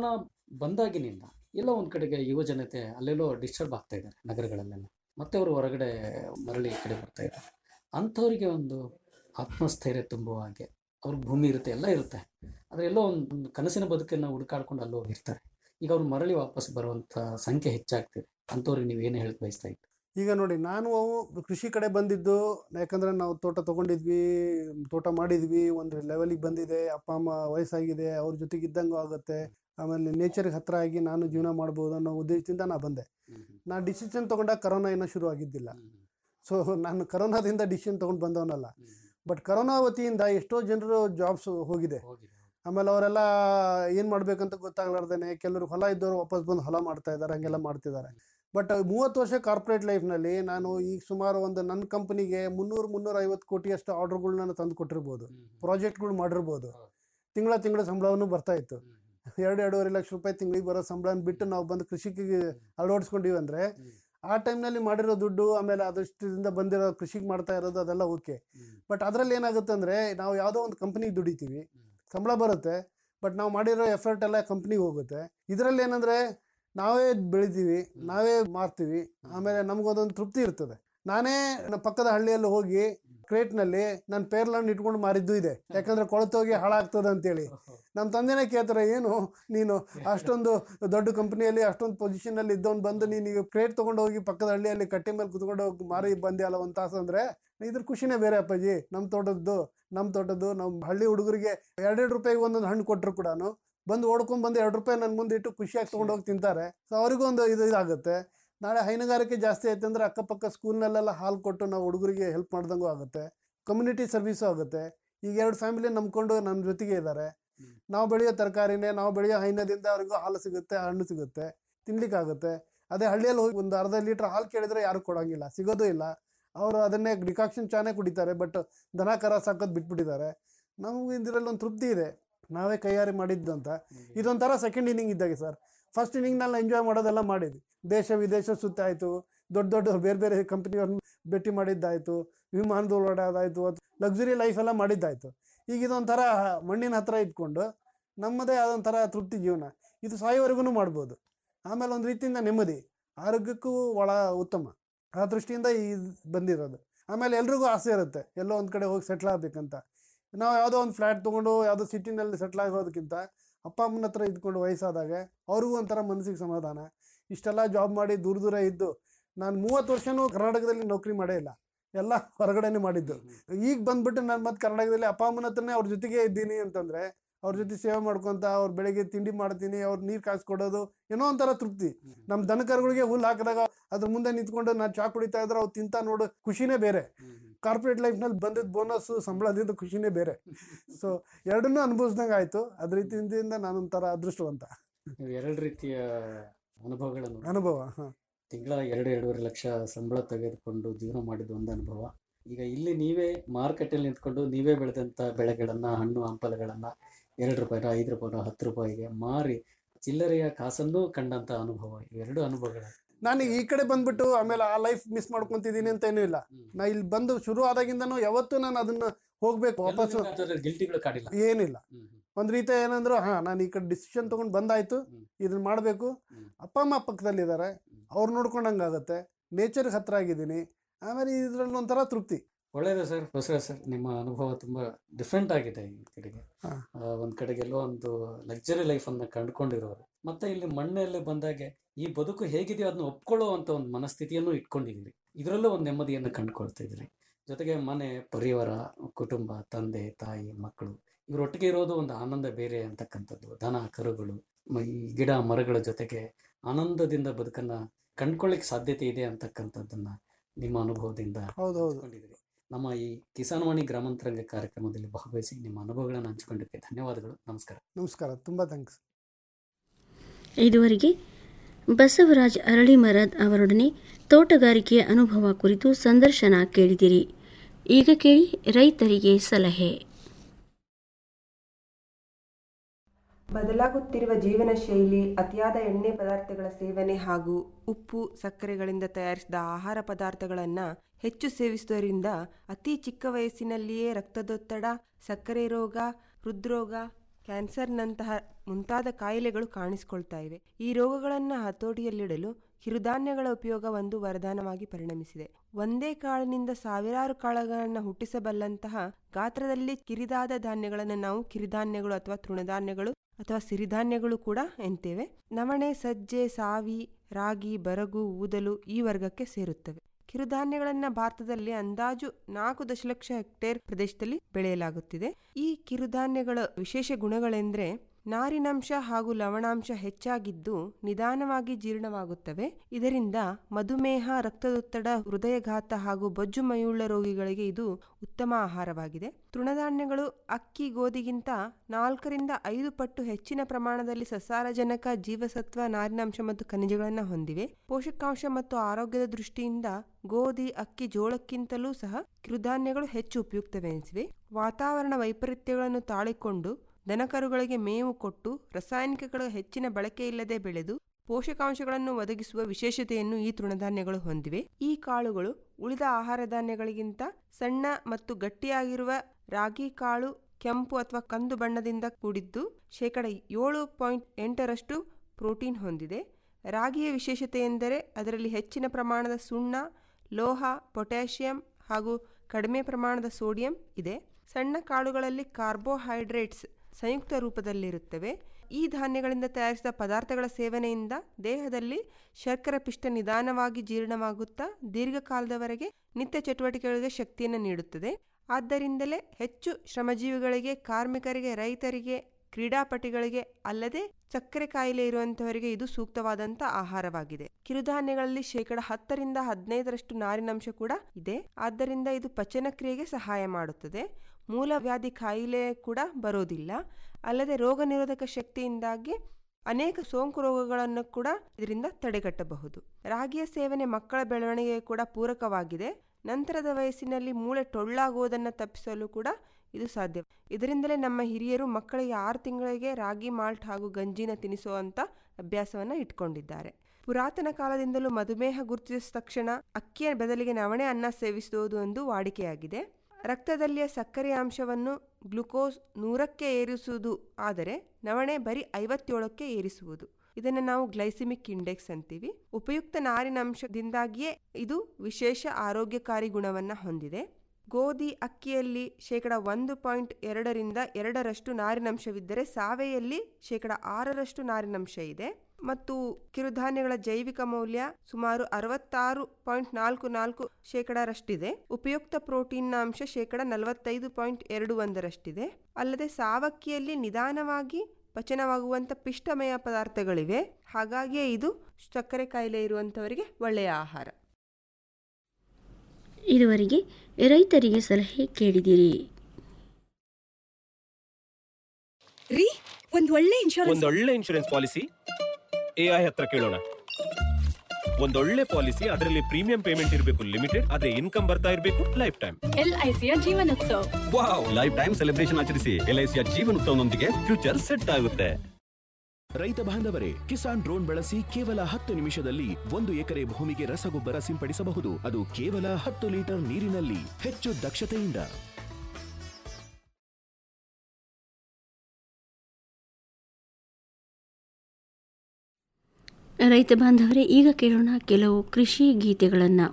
ಬಂದಾಗಿನಿಂದ ಎಲ್ಲೋ ಒಂದು ಕಡೆಗೆ ಯುವ ಜನತೆ ಅಲ್ಲೆಲ್ಲೋ ಡಿಸ್ಟರ್ಬ್ ಆಗ್ತಾ ಇದ್ದಾರೆ ನಗರಗಳಲ್ಲೆಲ್ಲ ಮತ್ತೆ ಅವರು ಹೊರಗಡೆ ಮರಳಿ ಈ ಕಡೆ ಬರ್ತಾ ಇದ್ದಾರೆ ಅಂಥವರಿಗೆ ಒಂದು ಆತ್ಮಸ್ಥೈರ್ಯ ತುಂಬುವ ಹಾಗೆ ಅವ್ರ ಭೂಮಿ ಇರುತ್ತೆ ಎಲ್ಲ ಇರುತ್ತೆ ಆದರೆ ಎಲ್ಲೋ ಒಂದು ಒಂದು ಕನಸಿನ ಬದುಕನ್ನು ಹುಡುಕಾಡ್ಕೊಂಡು ಅಲ್ಲಿ ಹೋಗಿರ್ತಾರೆ ಈಗ ಅವ್ರು ಮರಳಿ ವಾಪಸ್ ಬರುವಂಥ ಸಂಖ್ಯೆ ಹೆಚ್ಚಾಗ್ತಿದೆ ಅಂಥವ್ರಿಗೆ ನೀವು ಏನು ಹೇಳಕ್ ಬಯಸ್ತಾ ಇತ್ತು ಈಗ ನೋಡಿ ನಾನು ಅವು ಕೃಷಿ ಕಡೆ ಬಂದಿದ್ದು ಯಾಕಂದರೆ ನಾವು ತೋಟ ತೊಗೊಂಡಿದ್ವಿ ತೋಟ ಮಾಡಿದ್ವಿ ಒಂದು ಲೆವೆಲಿಗೆ ಬಂದಿದೆ ಅಪ್ಪ ಅಮ್ಮ ವಯಸ್ಸಾಗಿದೆ ಅವ್ರ ಜೊತೆಗೆ ಇದ್ದಂಗೂ ಆಗುತ್ತೆ ಆಮೇಲೆ ನೇಚರ್ಗೆ ಹತ್ರ ಆಗಿ ನಾನು ಜೀವನ ಮಾಡ್ಬೋದು ಅನ್ನೋ ಉದ್ದೇಶದಿಂದ ನಾ ಬಂದೆ ನಾನು ಡಿಸಿಷನ್ ತೊಗೊಂಡಾಗ ಕರೋನಾ ಏನೋ ಶುರು ಆಗಿದ್ದಿಲ್ಲ ಸೊ ನಾನು ಕರೋನಾದಿಂದ ಡಿಸಿಷನ್ ತೊಗೊಂಡು ಬಂದವನಲ್ಲ ಬಟ್ ಕರೋನಾ ವತಿಯಿಂದ ಎಷ್ಟೋ ಜನರು ಜಾಬ್ಸ್ ಹೋಗಿದೆ ಹೋಗಿದೆ ಆಮೇಲೆ ಅವರೆಲ್ಲ ಏನು ಮಾಡ್ಬೇಕಂತ ಗೊತ್ತಾಗ್ಲಾರ್ದೇನೆ ಕೆಲವರು ಹೊಲ ಇದ್ದವರು ವಾಪಸ್ ಬಂದು ಹೊಲ ಮಾಡ್ತಾ ಇದ್ದಾರೆ ಹಂಗೆಲ್ಲ ಮಾಡ್ತಿದ್ದಾರೆ ಬಟ್ ಮೂವತ್ತು ವರ್ಷ ಕಾರ್ಪೊರೇಟ್ ಲೈಫ್ನಲ್ಲಿ ನಾನು ಈಗ ಸುಮಾರು ಒಂದು ನನ್ನ ಕಂಪನಿಗೆ ಮುನ್ನೂರು ಮುನ್ನೂರ ಐವತ್ತು ಕೋಟಿಯಷ್ಟು ಆರ್ಡರ್ಗಳನ್ನ ತಂದು ಕೊಟ್ಟಿರ್ಬೋದು ಪ್ರಾಜೆಕ್ಟ್ಗಳು ಮಾಡಿರ್ಬೋದು ಹೌದು. ತಿಂಗಳ ತಿಂಗಳ ಸಂಬಳವನ್ನು ಬರ್ತಾ ಇತ್ತು ಎರಡು ಎರಡೂವರೆ ಲಕ್ಷ ರೂಪಾಯಿ ತಿಂಗಳಿಗೆ ಬರೋ ಸಂಬಳನ ಬಿಟ್ಟು ನಾವು ಬಂದು ಕೃಷಿಗೆ ಅಳವಡಿಸ್ಕೊಂಡಿವಿ ಅಂದರೆ ಆ ಟೈಮ್ನಲ್ಲಿ ಮಾಡಿರೋ ದುಡ್ಡು ಆಮೇಲೆ ಅದಷ್ಟರಿಂದ ಬಂದಿರೋ ಕೃಷಿಗೆ ಮಾಡ್ತಾ ಇರೋದು ಅದೆಲ್ಲ ಓಕೆ ಬಟ್ ಅದರಲ್ಲಿ ಏನಾಗುತ್ತೆ ಅಂದರೆ ನಾವು ಯಾವುದೋ ಒಂದು ಕಂಪ್ನಿಗೆ ದುಡಿತೀವಿ ಸಂಬಳ ಬರುತ್ತೆ ಬಟ್ ನಾವು ಮಾಡಿರೋ ಎಫರ್ಟ್ ಎಲ್ಲ ಕಂಪ್ನಿಗೆ ಹೋಗುತ್ತೆ ಇದರಲ್ಲಿ ಏನಂದರೆ ನಾವೇ ಬೆಳಿತೀವಿ ನಾವೇ ಮಾರ್ತೀವಿ ಆಮೇಲೆ ನಮಗೊಂದೊಂದು ತೃಪ್ತಿ ಇರ್ತದೆ ನಾನೇ ನಮ್ಮ ಪಕ್ಕದ ಹಳ್ಳಿಯಲ್ಲಿ ಹೋಗಿ ಕ್ರೇಟ್ನಲ್ಲಿ ನಾನು ಪೇರ್ಲನ್ನು ಇಟ್ಕೊಂಡು ಮಾರಿದ್ದು ಇದೆ ಯಾಕಂದ್ರೆ ಕೊಳತೋಗಿ ಹಾಳಾಗ್ತದೆ ಅಂತೇಳಿ ನಮ್ಮ ತಂದೆನೇ ಕೇಳ್ತಾರೆ ಏನು ನೀನು ಅಷ್ಟೊಂದು ದೊಡ್ಡ ಕಂಪ್ನಿಯಲ್ಲಿ ಅಷ್ಟೊಂದು ಪೊಸಿಷನಲ್ಲಿ ಇದ್ದವನು ಬಂದು ನೀನು ಈಗ ಕ್ರೇಟ್ ತೊಗೊಂಡು ಹೋಗಿ ಪಕ್ಕದ ಹಳ್ಳಿಯಲ್ಲಿ ಕಟ್ಟೆ ಮೇಲೆ ಕುತ್ಕೊಂಡು ಹೋಗಿ ಮಾರಿ ಬಂದ್ಯಲ್ಲ ಒಂದು ತಾಸು ಅಂದರೆ ಇದ್ರ ಖುಷಿನೇ ಬೇರೆ ಅಪ್ಪಾಜಿ ನಮ್ಮ ತೋಟದ್ದು ನಮ್ಮ ತೋಟದ್ದು ನಮ್ಮ ಹಳ್ಳಿ ಹುಡುಗರಿಗೆ ಎರಡೆರಡು ರೂಪಾಯಿಗೆ ಒಂದೊಂದು ಹಣ್ಣು ಕೊಟ್ಟರು ಕೂಡ ಬಂದು ಓಡ್ಕೊಂಡ್ ಬಂದು ಎರಡು ರೂಪಾಯಿ ನನ್ನ ಮುಂದೆ ಇಟ್ಟು ಖುಷಿಯಾಗಿ ತೊಗೊಂಡು ಹೋಗಿ ತಿಂತಾರೆ ಸೊ ಅವ್ರಿಗೂ ಒಂದು ಇದು ಇದಾಗುತ್ತೆ ನಾಳೆ ಹೈನುಗಾರಿಕೆ ಜಾಸ್ತಿ ಆಯ್ತು ಅಂದರೆ ಅಕ್ಕಪಕ್ಕ ಸ್ಕೂಲ್ನಲ್ಲೆಲ್ಲ ಹಾಲು ಕೊಟ್ಟು ನಾವು ಹುಡುಗರಿಗೆ ಹೆಲ್ಪ್ ಮಾಡ್ದಂಗೂ ಆಗುತ್ತೆ ಕಮ್ಯುನಿಟಿ ಸರ್ವಿಸು ಆಗುತ್ತೆ ಈಗ ಎರಡು ಫ್ಯಾಮಿಲಿ ನಂಬ್ಕೊಂಡು ನಮ್ಮ ಜೊತೆಗೆ ಇದ್ದಾರೆ ನಾವು ಬೆಳೆಯೋ ತರಕಾರಿನೇ ನಾವು ಬೆಳೆಯೋ ಹೈನದಿಂದ ಅವ್ರಿಗೂ ಹಾಲು ಸಿಗುತ್ತೆ ಹಣ್ಣು ಸಿಗುತ್ತೆ ತಿನ್ಲಿಕ್ಕಾಗುತ್ತೆ ಅದೇ ಹಳ್ಳಿಯಲ್ಲಿ ಹೋಗಿ ಒಂದು ಅರ್ಧ ಲೀಟ್ರ್ ಹಾಲು ಕೇಳಿದ್ರೆ ಯಾರು ಕೊಡೋಂಗಿಲ್ಲ ಸಿಗೋದು ಇಲ್ಲ ಅವರು ಅದನ್ನೇ ಡಿಕಾಕ್ಷನ್ ಚಾನೇ ಕುಡಿತಾರೆ ಬಟ್ ದನ ಕರ ಸಾಕೋದು ಬಿಟ್ಬಿಟ್ಟಿದ್ದಾರೆ ನಮಗೂ ಇದರಲ್ಲಿ ಒಂದು ತೃಪ್ತಿ ಇದೆ ನಾವೇ ಕೈಯಾರೆ ಮಾಡಿದ್ದು ಅಂತ ಇದೊಂಥರ ಸೆಕೆಂಡ್ ಇನ್ನಿಂಗ್ ಇದ್ದಾಗೆ ಸರ್ ಫಸ್ಟ್ ಇನ್ನಿಂಗ್ನಲ್ಲಿ ಎಂಜಾಯ್ ಮಾಡೋದೆಲ್ಲ ಮಾಡಿದ್ವಿ ದೇಶ ವಿದೇಶ ಸುತ್ತಾಯಿತು ದೊಡ್ಡ ದೊಡ್ಡ ಬೇರೆ ಬೇರೆ ಕಂಪ್ನಿಯವ್ರನ್ನ ಭೇಟಿ ಮಾಡಿದ್ದಾಯಿತು ವಿಮಾನದಲ್ಲಿ ಓಡಾದಾಯಿತು ಲಕ್ಸುರಿ ಲೈಫ್ ಎಲ್ಲ ಮಾಡಿದ್ದಾಯಿತು ಈಗ ಇದೊಂಥರ ಮಣ್ಣಿನ ಹತ್ರ ಇಟ್ಕೊಂಡು ನಮ್ಮದೇ ಆದೊಂಥರ ತೃಪ್ತಿ ಜೀವನ ಇದು ಸಾಯೋವರೆಗೂ ಮಾಡ್ಬೋದು ಆಮೇಲೆ ಒಂದು ರೀತಿಯಿಂದ ನೆಮ್ಮದಿ ಆರೋಗ್ಯಕ್ಕೂ ಒಳ ಉತ್ತಮ ಆ ದೃಷ್ಟಿಯಿಂದ ಈ ಬಂದಿರೋದು ಆಮೇಲೆ ಎಲ್ರಿಗೂ ಆಸೆ ಇರುತ್ತೆ ಎಲ್ಲೋ ಒಂದು ಕಡೆ ಹೋಗಿ ಸೆಟ್ಲ್ ಆಗಬೇಕಂತ ನಾವು ಯಾವುದೋ ಒಂದು ಫ್ಲ್ಯಾಟ್ ತೊಗೊಂಡು ಯಾವುದೋ ಸಿಟಿನಲ್ಲಿ ಸೆಟ್ಲ್ ಆಗೋದಕ್ಕಿಂತ ಅಪ್ಪ ಅಮ್ಮನ ಹತ್ರ ಇದ್ಕೊಂಡು ವಯಸ್ಸಾದಾಗ ಅವ್ರಿಗೂ ಒಂಥರ ಮನಸ್ಸಿಗೆ ಸಮಾಧಾನ ಇಷ್ಟೆಲ್ಲ ಜಾಬ್ ಮಾಡಿ ದೂರ ದೂರ ಇದ್ದು ನಾನು ಮೂವತ್ತು ವರ್ಷನೂ ಕರ್ನಾಟಕದಲ್ಲಿ ನೌಕರಿ ಮಾಡೇ ಇಲ್ಲ ಎಲ್ಲ ಹೊರಗಡೆನೇ ಮಾಡಿದ್ದು ಈಗ ಬಂದ್ಬಿಟ್ಟು ನಾನು ಮತ್ತೆ ಕರ್ನಾಟಕದಲ್ಲಿ ಅಪ್ಪ ಅಮ್ಮನ ಹತ್ರನೇ ಅವ್ರ ಜೊತೆಗೆ ಇದ್ದೀನಿ ಅಂತಂದರೆ ಅವ್ರ ಜೊತೆ ಸೇವೆ ಮಾಡ್ಕೊತ ಅವ್ರ ಬೆಳಿಗ್ಗೆ ತಿಂಡಿ ಮಾಡ್ತೀನಿ ಅವ್ರ ನೀರು ಕಾಯಿಸ್ಕೊಡೋದು ಏನೋ ಒಂಥರ ತೃಪ್ತಿ ನಮ್ಮ ದನಕರುಗಳಿಗೆ ಹುಲ್ಲು ಹಾಕಿದಾಗ ಅದ್ರ ಮುಂದೆ ನಿಂತ್ಕೊಂಡು ನಾನು ಚಾ ಕುಡಿತಾ ಇದ್ರೆ ಅವ್ರು ತಿಂತ ನೋಡು ಖುಷಿನೇ ಬೇರೆ ಕಾರ್ಪೊರೇಟ್ ಲೈಫ್ನಲ್ಲಿ ಬಂದಿದ್ದ ಬೋನಸ್ಸು ಸಂಬಳದಿಂದ ಖುಷಿನೇ ಬೇರೆ ಸೊ ಎರಡನ್ನೂ ಅನುಭವಿಸ್ದಂಗೆ ಆಯಿತು ಅದ್ರ ರೀತಿಯಿಂದ ನಾನೊಂಥರ ಅದೃಷ್ಟವಂತ ನೀವು ಎರಡು ರೀತಿಯ ಅನುಭವಗಳನ್ನು ಅನುಭವ ಹಾಂ ತಿಂಗಳ ಎರಡು ಎರಡೂವರೆ ಲಕ್ಷ ಸಂಬಳ ತೆಗೆದುಕೊಂಡು ಜೀವನ ಮಾಡಿದ ಒಂದು ಅನುಭವ ಈಗ ಇಲ್ಲಿ ನೀವೇ ಮಾರುಕಟ್ಟೆಯಲ್ಲಿ ನಿಂತ್ಕೊಂಡು ನೀವೇ ಬೆಳೆದಂಥ ಬೆಳೆಗಳನ್ನು ಹಣ್ಣು ಹಂಪಲುಗಳನ್ನು ಎರಡು ರೂಪಾಯಿನ ಐದು ರೂಪಾಯಿನ ಹತ್ತು ರೂಪಾಯಿಗೆ ಮಾರಿ ಚಿಲ್ಲರೆಯ ಕಾಸನ್ನೂ ಕಂಡಂಥ ಅನುಭವ ಇವೆರಡು ಅನುಭವಗಳು ನಾನು ಈ ಕಡೆ ಬಂದ್ಬಿಟ್ಟು ಆಮೇಲೆ ಆ ಲೈಫ್ ಮಿಸ್ ಮಾಡ್ಕೊಂತಿದ್ದೀನಿ ಅಂತ ಏನೂ ಇಲ್ಲ ನಾ ಇಲ್ಲಿ ಬಂದು ಶುರು ಆದಾಗಿಂದನೂ ಯಾವತ್ತೂ ನಾನು ಅದನ್ನ ಹೋಗ್ಬೇಕು ವಾಪಸ್ಸು ಗಿಲ್ಟಿಗಳು ಕಾಡಿಲ್ಲ ಏನಿಲ್ಲ ಹ್ಮ್, ಹ್ಮ್. ಒಂದು ರೀತಿ ಏನಂದ್ರು ಹಾಂ ನಾನು ಈ ಕಡೆ ಡಿಸಿಷನ್ ತೊಗೊಂಡು ಬಂದಾಯ್ತು ಹ್ಮ್. ಇದನ್ನ ಮಾಡಬೇಕು ಹ್ಮ್. ಅಪ್ಪ ಅಮ್ಮ ಪಕ್ಕದಲ್ಲಿದ್ದಾರೆ ಅವ್ರು ನೋಡ್ಕೊಂಡಂಗಾಗತ್ತೆ ನೇಚರ್ಗೆ ಹತ್ರ ಆಗಿದ್ದೀನಿ ಆಮೇಲೆ ಇದರಲ್ಲಿ ಒಂಥರ ತೃಪ್ತಿ ಒಳ್ಳೆಯದು ಸರ್ ಬಸವರಾಜ್ ಸರ್ ನಿಮ್ಮ ಅನುಭವ ತುಂಬ ಡಿಫ್ರೆಂಟ್ ಆಗಿದೆ ಈ ಕಡೆಗೆ ಹಾ. ಆ, ಒಂದ್ ಕಡೆಗೆ ಎಲ್ಲೋ ಒಂದು ಲಕ್ಸರಿ ಲೈಫನ್ನು ಕಂಡುಕೊಂಡಿರೋರು ಮತ್ತೆ ಇಲ್ಲಿ ಮಣ್ಣಲ್ಲಿ ಬಂದಾಗೆ ಈ ಬದುಕು ಹೇಗಿದೆಯೋ ಅದನ್ನ ಒಪ್ಕೊಳ್ಳುವಂತ ಒಂದು ಮನಸ್ಥಿತಿಯನ್ನು ಇಟ್ಕೊಂಡಿದ್ದೀರಿ ಇದರಲ್ಲೂ ಒಂದು ನೆಮ್ಮದಿಯನ್ನು ಕಂಡುಕೊಳ್ತಾ ಇದ್ದೀರಿ ಜೊತೆಗೆ ಮನೆ ಪರಿವಾರ ಕುಟುಂಬ ತಂದೆ ತಾಯಿ ಮಕ್ಕಳು ಇವರೊಟ್ಟಿಗೆ ಇರೋದು ಒಂದು ಆನಂದ ಬೇರೆ ಅಂತಕ್ಕಂಥದ್ದು ದನ ಕರುಗಳು ಮ- ಈ ಗಿಡ ಮರಗಳ ಜೊತೆಗೆ ಆನಂದದಿಂದ ಬದುಕನ್ನ ಕಂಡ್ಕೊಳ್ಳಿಕ್ಕೆ ಸಾಧ್ಯತೆ ಇದೆ ಅಂತಕ್ಕಂಥದ್ದನ್ನ ನಿಮ್ಮ ಅನುಭವದಿಂದ ಹೌದು ಹೌದು ಹಂಚ್ಕೊಂಡಿದ್ದೀರಿ ನಮ್ಮ ಈ ಕಿಸಾನ್ವಾಣಿ ಗ್ರಾಮಾಂತರಂಗ ಕಾರ್ಯಕ್ರಮದಲ್ಲಿ ಭಾಗವಹಿಸಿ ನಿಮ್ಮ ಅನುಭವಗಳನ್ನು ಹಂಚಿಕೊಂಡಿದ್ದಕ್ಕೆ ಧನ್ಯವಾದಗಳು ನಮಸ್ಕಾರ ನಮಸ್ಕಾರ ತುಂಬ ಥ್ಯಾಂಕ್ಸ್ ಇದುವರೆಗೆ ಬಸವರಾಜ್ ಅರಳಿಮರದ್ ಅವರೊಡನೆ ತೋಟಗಾರಿಕೆಯ ಅನುಭವ ಕುರಿತು ಸಂದರ್ಶನ ಕೇಳಿದಿರಿ ಈಗ ಕೇಳಿ ರೈತರಿಗೆ ಸಲಹೆ ಬದಲಾಗುತ್ತಿರುವ ಜೀವನ ಶೈಲಿ ಅತಿಯಾದ ಎಣ್ಣೆ ಪದಾರ್ಥಗಳ ಸೇವನೆ ಹಾಗೂ ಉಪ್ಪು ಸಕ್ಕರೆಗಳಿಂದ ತಯಾರಿಸಿದ ಆಹಾರ ಪದಾರ್ಥಗಳನ್ನು ಹೆಚ್ಚು ಸೇವಿಸುವುದರಿಂದ ಅತಿ ಚಿಕ್ಕ ವಯಸ್ಸಿನಲ್ಲಿಯೇ ರಕ್ತದೊತ್ತಡ ಸಕ್ಕರೆ ರೋಗ ಹೃದ್ರೋಗ ಕ್ಯಾನ್ಸರ್ನಂತಹ ಮುಂತಾದ ಕಾಯಿಲೆಗಳು ಕಾಣಿಸಿಕೊಳ್ತಾ ಇವೆ ಈ ರೋಗಗಳನ್ನು ಹತೋಟಿಯಲ್ಲಿಡಲು ಕಿರುಧಾನ್ಯಗಳ ಉಪಯೋಗ ಒಂದು ವರದಾನವಾಗಿ ಪರಿಣಮಿಸಿದೆ ಒಂದೇ ಕಾಳಿನಿಂದ ಸಾವಿರಾರು ಕಾಳುಗಳನ್ನು ಹುಟ್ಟಿಸಬಲ್ಲಂತಹ ಗಾತ್ರದಲ್ಲಿ ಕಿರಿದಾದ ಧಾನ್ಯಗಳನ್ನು ನಾವು ಕಿರಿಧಾನ್ಯಗಳು ಅಥವಾ ತೃಣಧಾನ್ಯಗಳು ಅಥವಾ ಸಿರಿಧಾನ್ಯಗಳು ಕೂಡ ಎನ್ತೇವೆ ನವಣೆ ಸಜ್ಜೆ ಸಾವಿ ರಾಗಿ ಬರಗು ಊದಲು ಈ ವರ್ಗಕ್ಕೆ ಸೇರುತ್ತವೆ ಕಿರುಧಾನ್ಯಗಳನ್ನ ಭಾರತದಲ್ಲಿ ಅಂದಾಜು ನಾಲ್ಕು ದಶಲಕ್ಷ ಹೆಕ್ಟೇರ್ ಪ್ರದೇಶದಲ್ಲಿ ಬೆಳೆಯಲಾಗುತ್ತಿದೆ ಈ ಕಿರುಧಾನ್ಯಗಳ ವಿಶೇಷ ಗುಣಗಳೆಂದ್ರೆ ನಾರಿನಂಶ ಹಾಗೂ ಲವಣಾಂಶ ಹೆಚ್ಚಾಗಿದ್ದು ನಿಧಾನವಾಗಿ ಜೀರ್ಣವಾಗುತ್ತವೆ ಇದರಿಂದ ಮಧುಮೇಹ ರಕ್ತದೊತ್ತಡ ಹೃದಯಘಾತ ಹಾಗೂ ಬೊಜ್ಜು ಮೈಯುಳ್ಳ ರೋಗಿಗಳಿಗೆ ಇದು ಉತ್ತಮ ಆಹಾರವಾಗಿದೆ ತೃಣಧಾನ್ಯಗಳು ಅಕ್ಕಿ ಗೋಧಿಗಿಂತ ನಾಲ್ಕರಿಂದ ಐದು ಪಟ್ಟು ಹೆಚ್ಚಿನ ಪ್ರಮಾಣದಲ್ಲಿ ಸಸಾರಜನಕ ಜೀವಸತ್ವ ನಾರಿನಾಂಶ ಮತ್ತು ಖನಿಜಗಳನ್ನು ಹೊಂದಿವೆ ಪೋಷಕಾಂಶ ಮತ್ತು ಆರೋಗ್ಯದ ದೃಷ್ಟಿಯಿಂದ ಗೋಧಿ ಅಕ್ಕಿ ಜೋಳಕ್ಕಿಂತಲೂ ಸಹ ಕಿರುಧಾನ್ಯಗಳು ಹೆಚ್ಚು ಉಪಯುಕ್ತವೆನಿಸಿವೆ ವಾತಾವರಣ ವೈಪರೀತ್ಯಗಳನ್ನು ತಾಳಿಕೊಂಡು ದನಕರುಗಳಿಗೆ ಮೇವು ಕೊಟ್ಟು ರಾಸಾಯನಿಕಗಳ ಹೆಚ್ಚಿನ ಬಳಕೆ ಇಲ್ಲದೆ ಬೆಳೆದು ಪೋಷಕಾಂಶಗಳನ್ನು ಒದಗಿಸುವ ವಿಶೇಷತೆಯನ್ನು ಈ ತೃಣಧಾನ್ಯಗಳು ಹೊಂದಿವೆ ಈ ಕಾಳುಗಳು ಉಳಿದ ಆಹಾರ ಧಾನ್ಯಗಳಿಗಿಂತ ಸಣ್ಣ ಮತ್ತು ಗಟ್ಟಿಯಾಗಿರುವ ರಾಗಿ ಕಾಳು ಕೆಂಪು ಅಥವಾ ಕಂದು ಬಣ್ಣದಿಂದ ಕೂಡಿದ್ದು ಶೇಕಡ ಏಳು ಪಾಯಿಂಟ್ ಎಂಟರಷ್ಟು ಪ್ರೋಟೀನ್ ಹೊಂದಿದೆ ರಾಗಿಯ ವಿಶೇಷತೆ ಎಂದರೆ ಅದರಲ್ಲಿ ಹೆಚ್ಚಿನ ಪ್ರಮಾಣದ ಸುಣ್ಣ ಲೋಹ ಪೊಟ್ಯಾಷಿಯಂ ಹಾಗೂ ಕಡಿಮೆ ಪ್ರಮಾಣದ ಸೋಡಿಯಂ ಇದೆ ಸಣ್ಣ ಕಾಳುಗಳಲ್ಲಿ ಕಾರ್ಬೋಹೈಡ್ರೇಟ್ಸ್ ಸಂಯುಕ್ತ ರೂಪದಲ್ಲಿರುತ್ತವೆ ಈ ಧಾನ್ಯಗಳಿಂದ ತಯಾರಿಸಿದ ಪದಾರ್ಥಗಳ ಸೇವನೆಯಿಂದ ದೇಹದಲ್ಲಿ ಶರ್ಕರ ಪಿಷ್ಟ ನಿಧಾನವಾಗಿ ಜೀರ್ಣವಾಗುತ್ತಾ ದೀರ್ಘಕಾಲದವರೆಗೆ ನಿತ್ಯ ಚಟುವಟಿಕೆಗಳಿಗೆ ಶಕ್ತಿಯನ್ನು ನೀಡುತ್ತದೆ ಆದ್ದರಿಂದಲೇ ಹೆಚ್ಚು ಶ್ರಮಜೀವಿಗಳಿಗೆ ಕಾರ್ಮಿಕರಿಗೆ ರೈತರಿಗೆ ಕ್ರೀಡಾಪಟುಗಳಿಗೆ ಅಲ್ಲದೆ ಸಕ್ಕರೆ ಕಾಯಿಲೆ ಇರುವಂತಹವರಿಗೆ ಇದು ಸೂಕ್ತವಾದಂತ ಆಹಾರವಾಗಿದೆ ಕಿರುಧಾನ್ಯಗಳಲ್ಲಿ ಶೇಕಡ ಹತ್ತರಿಂದ ಹದಿನೈದರಷ್ಟು ನಾರಿನಂಶ ಕೂಡ ಇದೆ ಆದ್ದರಿಂದ ಇದು ಪಚನ ಕ್ರಿಯೆಗೆ ಸಹಾಯ ಮಾಡುತ್ತದೆ ಮೂಲವ್ಯಾಧಿ ಕಾಯಿಲೆ ಕೂಡ ಬರೋದಿಲ್ಲ ಅಲ್ಲದೆ ರೋಗ ನಿರೋಧಕ ಶಕ್ತಿಯಿಂದಾಗಿ ಅನೇಕ ಸೋಂಕು ರೋಗಗಳನ್ನು ಕೂಡ ಇದರಿಂದ ತಡೆಗಟ್ಟಬಹುದು ರಾಗಿಯ ಸೇವನೆ ಮಕ್ಕಳ ಬೆಳವಣಿಗೆಗೆ ಕೂಡ ಪೂರಕವಾಗಿದೆ ನಂತರದ ವಯಸ್ಸಿನಲ್ಲಿ ಮೂಳೆ ಟೊಳ್ಳಾಗುವುದನ್ನು ತಪ್ಪಿಸಲು ಕೂಡ ಇದು ಸಾಧ್ಯ ಇದರಿಂದಲೇ ನಮ್ಮ ಹಿರಿಯರು ಮಕ್ಕಳಿಗೆ ಆರು ತಿಂಗಳಿಗೆ ರಾಗಿ ಮಾಲ್ಟ್ ಹಾಗೂ ಗಂಜಿನ ತಿನ್ನಿಸುವಂತ ಅಭ್ಯಾಸವನ್ನ ಇಟ್ಕೊಂಡಿದ್ದಾರೆ ಪುರಾತನ ಕಾಲದಿಂದಲೂ ಮಧುಮೇಹ ಗುರುತಿಸಿದ ತಕ್ಷಣ ಅಕ್ಕಿಯ ಬದಲಿಗೆ ನವಣೆ ಅನ್ನ ಸೇವಿಸುವುದು ಒಂದು ವಾಡಿಕೆಯಾಗಿದೆ ರಕ್ತದಲ್ಲಿಯ ಸಕ್ಕರೆಯ ಅಂಶವನ್ನು ಗ್ಲುಕೋಸ್ ನೂರಕ್ಕೆ ಏರಿಸುವುದು ಆದರೆ ನವಣೆ ಬರೀ ಐವತ್ತೇಳಕ್ಕೆ ಏರಿಸುವುದು ಇದನ್ನು ನಾವು ಗ್ಲೈಸಿಮಿಕ್ ಇಂಡೆಕ್ಸ್ ಅಂತೀವಿ ಉಪಯುಕ್ತ ನಾರಿನಂಶದಿಂದಾಗಿಯೇ ಇದು ವಿಶೇಷ ಆರೋಗ್ಯಕಾರಿ ಗುಣವನ್ನ ಹೊಂದಿದೆ ಗೋಧಿ ಅಕ್ಕಿಯಲ್ಲಿ ಶೇಕಡ ಒಂದು ಪಾಯಿಂಟ್ ಎರಡರಿಂದ ಎರಡರಷ್ಟು ನಾರಿನಂಶವಿದ್ದರೆ ಸಾವೆಯಲ್ಲಿ ಶೇಕಡ ಆರರಷ್ಟು ನಾರಿನಂಶ ಇದೆ ಮತ್ತು ಕಿರುಧಾನ್ಯಗಳ ಜೈವಿಕ ಮೌಲ್ಯ ಸುಮಾರು ಅರವತ್ತಾರು ಪಾಯಿಂಟ್ ನಾಲ್ಕು ನಾಲ್ಕು ಶೇಕಡರಷ್ಟಿದೆ ಉಪಯುಕ್ತ ಪ್ರೋಟೀನ್ನ ಅಂಶ ಶೇಕಡ ನಲವತ್ತೈದು ಪಾಯಿಂಟ್ ಎರಡು ಒಂದರಷ್ಟಿದೆ ಅಲ್ಲದೆ ಸಾವಕ್ಕಿಯಲ್ಲಿ ನಿಧಾನವಾಗಿ ಪಚನವಾಗುವಂಥ ಪಿಷ್ಟಮಯ ಪದಾರ್ಥಗಳಿವೆ ಹಾಗಾಗಿಯೇ ಇದು ಸಕ್ಕರೆ ಕಾಯಿಲೆ ಇರುವಂಥವರಿಗೆ ಒಳ್ಳೆಯ ಆಹಾರ ಇದುವರೆಗೆ ರೈತರಿಗೆ ಸಲಹೆ ಕೇಳಿದಿರಿ ರೀ ಒಂದ್ ಒಳ್ಳೆ ಇನ್ಶೂರೆನ್ಸ್ ಒಂದೊಳ್ಳೆ ಇನ್ಶೂರೆನ್ಸ್ ಪಾಲಿಸಿ ಎ ಐ ಹತ್ರ ಕೇಳೋಣ ಒಂದೊಳ್ಳೆ ಪಾಲಿಸಿ ಅದರಲ್ಲಿ ಪ್ರೀಮಿಯಂ ಪೇಮೆಂಟ್ ಇರಬೇಕು ಲಿಮಿಟೆಡ್ ಅದೇ ಇನ್ಕಮ್ ಬರ್ತಾ ಇರಬೇಕು ಲೈಫ್ ಟೈಮ್ ಎಲ್ಐಸಿಯ ಜೀವನೋತ್ಸವ ವಾವ್ ಲೈಫ್ ಟೈಮ್ ಸೆಲೆಬ್ರೇಷನ್ ಆಚರಿಸಿ ಎಲ್ಐಸಿಯ ಜೀವನೋತ್ಸವನೊಂದಿಗೆ ಫ್ಯೂಚರ್ ಸೆಟ್ ಆಗುತ್ತೆ ರೈತ ಬಾಂಧವರೇ ಕಿಸಾನ್ ಡ್ರೋನ್ ಬಳಸಿ ಕೇವಲ ಹತ್ತು ನಿಮಿಷದಲ್ಲಿ ಒಂದು ಎಕರೆ ಭೂಮಿಗೆ ರಸಗೊಬ್ಬರ ಸಿಂಪಡಿಸಬಹುದು ಅದು ಕೇವಲ ಹತ್ತು ಲೀಟರ್ ನೀರಿನಲ್ಲಿ ಹೆಚ್ಚು ದಕ್ಷತೆಯಿಂದ ರೈತ ಬಾಂಧವರೇ ಈಗ ಕೇಳೋಣ ಕೆಲವು ಕೃಷಿ ಗೀತೆಗಳನ್ನು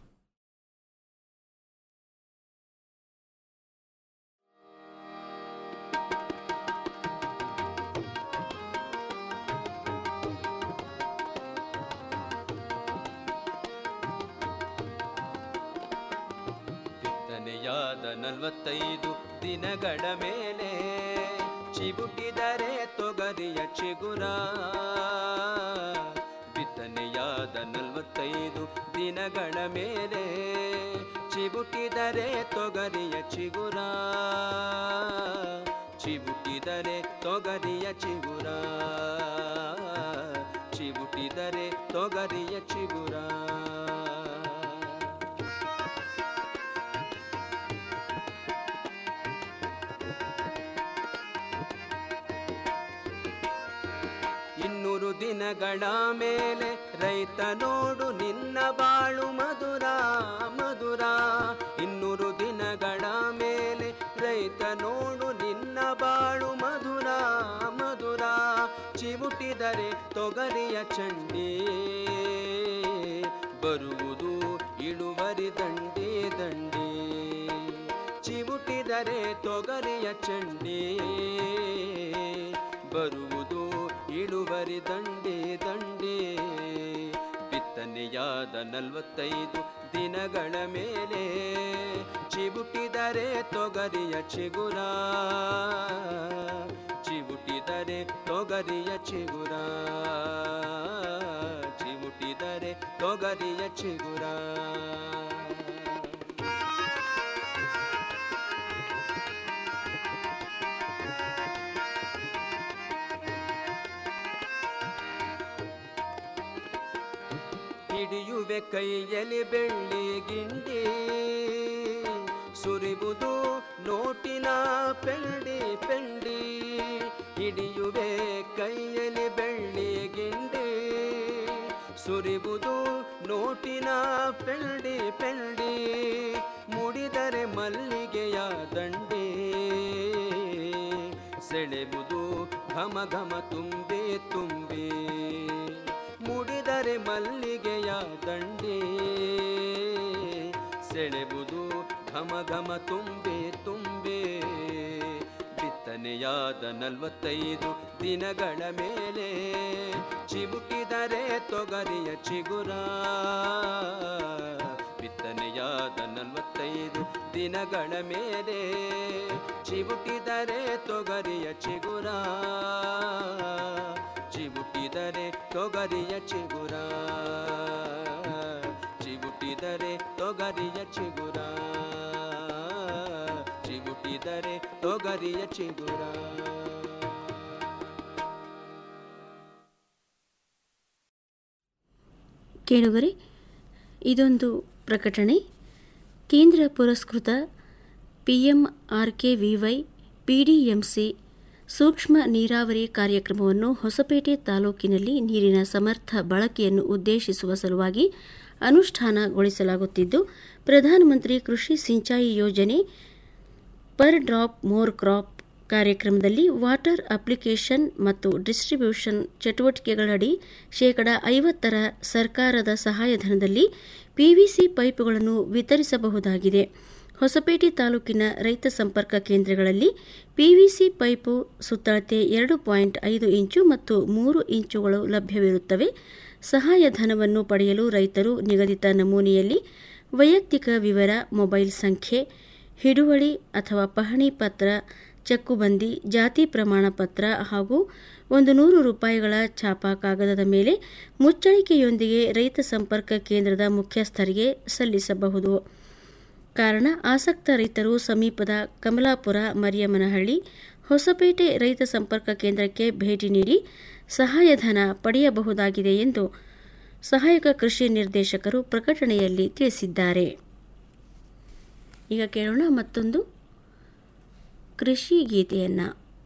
ಬಿತ್ತನೆಯಾದ ನಲವತ್ತೈದು ದಿನಗಳ ಮೇಲೆ ಚಿಬುಟಿದರೆ ತೊಗರಿಯ ಚಿಗುರ ಬಿತ್ತನೆಯಾದ ನಲವತ್ತೈದು ದಿನಗಳ ಮೇಲೆ ಚಿಬುಟಿದರೆ ತೊಗರಿಯ ಚಿಗುರ ಚಿಬುಟಿದರೆ ತೊಗರಿಯ ಚಿಗುರ ಚಿಬುಟಿದರೆ ತೊಗರಿಯ ಚಿಗುರ ಇನ್ನೂರು ದಿನಗಳ ಮೇಲೆ ರೈತ ನೋಡು ನಿನ್ನ ಬಾಳು ಮಧುರ ಮಧುರ ಇನ್ನೂರು ದಿನಗಳ ಮೇಲೆ ರೈತ ನೋಡು ನಿನ್ನ ಬಾಳು ಮಧುರ ಮಧುರ ಚಂಡಿ ಬರುವುದು ಇಳುವರಿ ದಂಡಿ ದಂಡಿ ಚಿವುಟಿದರೆ ತೊಗರಿಯ ಚಂಡಿ ಬರುವುದು ಇಳುವರಿ ದಂಡಿ ದಂಡಿ ಬಿತ್ತನೆಯಾದ ನಲವತ್ತೈದು ದಿನಗಳ ಮೇಲೆ ಚಿವುಟಿದರೆ ತೊಗರಿಯ ಚಿಗುರ ಚಿವುಟಿದರೆ ತೊಗರಿಯ ಚಿಗುರ ಚಿವುಟಿದರೆ ತೊಗರಿಯ ಚಿಗುರ ಹಿಡಿಯುವೆ ಕೈಯಲ್ಲಿ ಬೆಳ್ಳಿ ಗಿಂಡಿ ಸುರಿವುದು ನೋಟಿನ ಪೆಂಡಿ ಪೆಂಡಿ ಹಿಡಿಯುವೆ ಕೈಯಲ್ಲಿ ಬೆಳ್ಳಿ ಗಿಂಡಿ ಸುರಿವುದು ನೋಟಿನ ಪೆಂಡಿ ಪೆಂಡಿ ಮುಡಿದರೆ ಮಲ್ಲಿಗೆಯ ದಂಡಿ ಸೆಳೆಬುದು ಘಮ ಘಮ ತುಂಬಿ ತುಂಬಿ ಮುಡಿದರೆ ಮಲ್ಲಿಗೆಯ ದಂಡಿ ಸೆಳೆಬುದು ಘಮ ಘಮ ತುಂಬಿ ತುಂಬಿ ಬಿತ್ತನೆಯಾದ ನಲವತ್ತೈದು ದಿನಗಳ ಮೇಲೆ ಚಿಬುಕಿದರೆ ತೊಗರಿಯ ಚಿಗುರ ಬಿತ್ತನೆಯಾದ ನಲವತ್ತೈದು ದಿನಗಳ ಮೇಲೆ ಚಿಬುಕಿದರೆ ತೊಗರಿಯ ಚಿಗುರ ಚಿಬುಟಿದರೆ ತೊಗರಿಯ ಚಿಗುರ ಚಿಬುಟಿದರೆ ತೊಗರಿಯ ಚಿಗುರ ಚಿಬುಟಿದರೆ ತೊಗರಿಯ ಚಿಗುರ ಕೇಳುಗರೆ ಇದೊಂದು ಪ್ರಕಟಣೆ ಕೇಂದ್ರ ಪುರಸ್ಕೃತ ಪಿಎಂಆರ್ಕೆವಿವೈ ಪಿಡಿಎಂಸಿ ಸೂಕ್ಷ್ಮ ನೀರಾವರಿ ಕಾರ್ಯಕ್ರಮವನ್ನು ಹೊಸಪೇಟೆ ತಾಲೂಕಿನಲ್ಲಿ ನೀರಿನ ಸಮರ್ಥ ಬಳಕೆಯನ್ನು ಉದ್ದೇಶಿಸುವ ಸಲುವಾಗಿ ಅನುಷ್ಠಾನಗೊಳಿಸಲಾಗುತ್ತಿದ್ದು ಪ್ರಧಾನಮಂತ್ರಿ ಕೃಷಿ ಸಿಂಚಾಯಿ ಯೋಜನೆ ಪರ್ ಡ್ರಾಪ್ ಮೋರ್ ಕ್ರಾಪ್ ಕಾರ್ಯಕ್ರಮದಲ್ಲಿ ವಾಟರ್ ಅಪ್ಲಿಕೇಶನ್ ಮತ್ತು ಡಿಸ್ಟ್ರಿಬ್ಯೂಷನ್ ಚಟುವಟಿಕೆಗಳಡಿ ಶೇಕಡ ಐವತ್ತರ ಸರ್ಕಾರದ ಸಹಾಯಧನದಲ್ಲಿ ಪಿವಿಸಿ ಪೈಪುಗಳನ್ನು ವಿತರಿಸಬಹುದಾಗಿದೆ ಹೊಸಪೇಟೆ ತಾಲೂಕಿನ ರೈತ ಸಂಪರ್ಕ ಕೇಂದ್ರಗಳಲ್ಲಿ ಪಿವಿಸಿ ಪೈಪು ಸುತ್ತಳತೆ ಎರಡು ಪಾಯಿಂಟ್ ಐದು ಇಂಚು ಮತ್ತು ಮೂರು ಇಂಚುಗಳು ಲಭ್ಯವಿರುತ್ತವೆ ಸಹಾಯಧನವನ್ನು ಪಡೆಯಲು ರೈತರು ನಿಗದಿತ ನಮೂನೆಯಲ್ಲಿ ವೈಯಕ್ತಿಕ ವಿವರ ಮೊಬೈಲ್ ಸಂಖ್ಯೆ ಹಿಡುವಳಿ ಅಥವಾ ಪಹಣಿ ಪತ್ರ ಚಕ್ಕುಬಂದಿ ಜಾತಿ ಪ್ರಮಾಣ ಪತ್ರ ಹಾಗೂ ಒಂದು ನೂರು ರೂಪಾಯಿಗಳ ಛಾಪಾ ಕಾಗದದ ಮೇಲೆ ಮುಚ್ಚಳಿಕೆಯೊಂದಿಗೆ ರೈತ ಸಂಪರ್ಕ ಕೇಂದ್ರದ ಮುಖ್ಯಸ್ಥರಿಗೆ ಸಲ್ಲಿಸಬಹುದು ಕಾರಣ ಆಸಕ್ತ ರೈತರು ಸಮೀಪದ ಕಮಲಾಪುರ ಮರಿಯಮ್ಮನಹಳ್ಳಿ ಹೊಸಪೇಟೆ ರೈತ ಸಂಪರ್ಕ ಕೇಂದ್ರಕ್ಕೆ ಭೇಟಿ ನೀಡಿ ಸಹಾಯಧನ ಪಡೆಯಬಹುದಾಗಿದೆ ಎಂದು ಸಹಾಯಕ ಕೃಷಿ ನಿರ್ದೇಶಕರು ಪ್ರಕಟಣೆಯಲ್ಲಿ ತಿಳಿಸಿದ್ದಾರೆ ಈಗ ಕೇಳೋಣ ಮತ್ತೊಂದು ಕೃಷಿ ಗೀತೆಯನ್ನ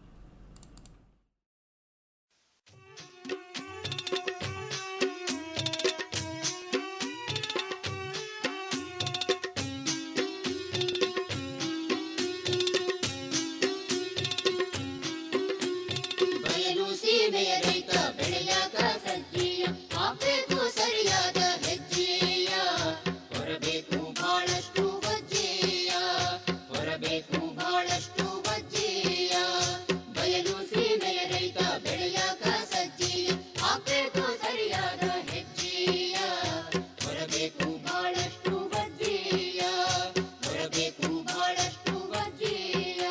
ಬಯಲು ಸೀಮೆಯ ರೈತ ಬೆಳೆಯಾಗ ಸಜ್ಜೀಯ ಹಾಕ್ಬೇಕು ಸರಿಯಾದ ಹೆಜ್ಜೆಯ ಹೊರಬೇಕು ಬಹಳಷ್ಟು ಬಜ್ಜೆಯ ಹೊರಬೇಕು ಬಹಳಷ್ಟು ಬಜ್ಜೆಯ ಬಯಲು ಸೀಮೆಯ ರೈತ ಬೆಳೆಯಾಗ ಸಜ್ಜೀಯ ಹಾಕ್ಬೇಕು ಸರಿಯಾದ ಹೆಜ್ಜೆಯ ಹೊರಬೇಕು ಬಹಳಷ್ಟು ಬಜ್ಜೆಯ ಹೊರಬೇಕು ಬಹಳಷ್ಟು ಬಜ್ಜೆಯ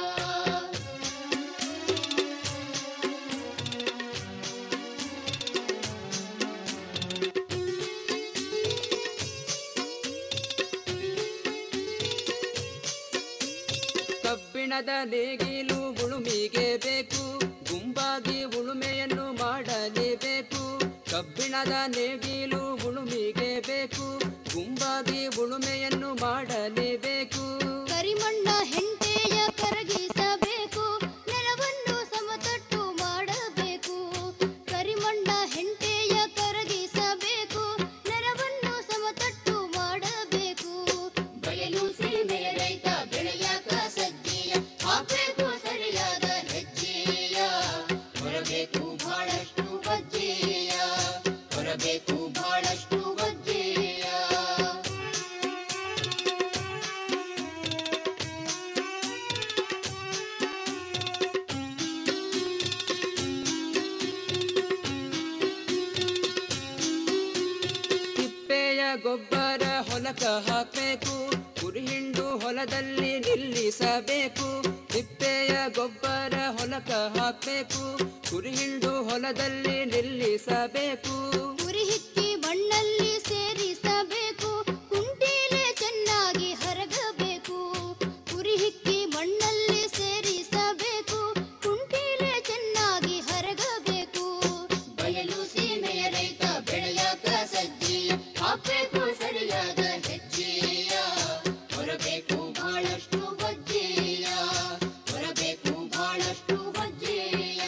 ಕಬ್ಬಿಣದ ನೇಗಿಲು ಉಳುಮಿಗೆ ಬೇಕು ಗುಂಪಾಗಿ ಉಳುಮೆಯನ್ನು ಮಾಡಲೇಬೇಕು ಕಬ್ಬಿಣದ ನೇಗಿಲು ಉಳುಮಿಗೆ ಬೇಕು ಗುಂಪಾಗಿ ಉಳುಮೆಯನ್ನು ಮಾಡಲೇಬೇಕು ಕರಿಮಣ್ಣ ಹೆಂಟೆಯ ಕರಗಿಸಬೇಕು ನೆಲವನ್ನು ಸಮತಟ್ಟು ಮಾಡಬೇಕು ಕರಿಮಣ್ಣ ಹೆಂಟೆಯ ಕರಗಿಸಬೇಕು ನೆಲವನ್ನು ಸಮತಟ್ಟು ಮಾಡಬೇಕು ಬಯಲು ಸೀಮೆಯ ರೈತ ಬೆಳೆಯಾಕ ಸಜ್ಜೆಯ ಹಾಕಬೇಕು ಸರಿಯಾದ ಹೆಜ್ಜೆಯ ಹೊರಬೇಕು ಬಹಳಷ್ಟು ಬಜ್ಜೆಯ ಗೊಬ್ಬರ ಹೊಲಕ ಹಾಕಬೇಕು ಕುರಿ ಹಿಂಡು ಹೊಲದಲ್ಲಿ ನಿಲ್ಲಿಸಬೇಕು ತಿಪ್ಪೆಯ ಗೊಬ್ಬರ ಹೊಲಕ ಹಾಕಬೇಕು ಕುರಿ ಹಿಂಡು ಹೊಲದಲ್ಲಿ ನಿಲ್ಲಿಸಬೇಕು ಉರಿ ಹಿಕ್ಕಿ ಮಣ್ಣಲ್ಲಿ ಸೇರಿಸಬೇಕು ಕುಂಟೀಲೆ ಚೆನ್ನಾಗಿ ಹರಗಬೇಕು ಉರಿ ಹಿಕ್ಕಿ ಮಣ್ಣಲ್ಲಿ ಸೇರಿಸಬೇಕು ಕುಂಟೀಲೆ ಚೆನ್ನಾಗಿ ಹರಗಬೇಕು ಬಯಲು ಸೀಮೆಯ ರೈತ ಬೆಳೆಯಾಕ ಸಜ್ಜಿಯ ಹಾಕಬೇಕು ಸರಿಯಾದ ಹೆಜ್ಜೆಯ ಹೊರಬೇಕು ಬಹಳಷ್ಟು ಬಜ್ಜೆಯ ಹೊರಬೇಕು ಬಹಳಷ್ಟು ಬಜ್ಜೆಯ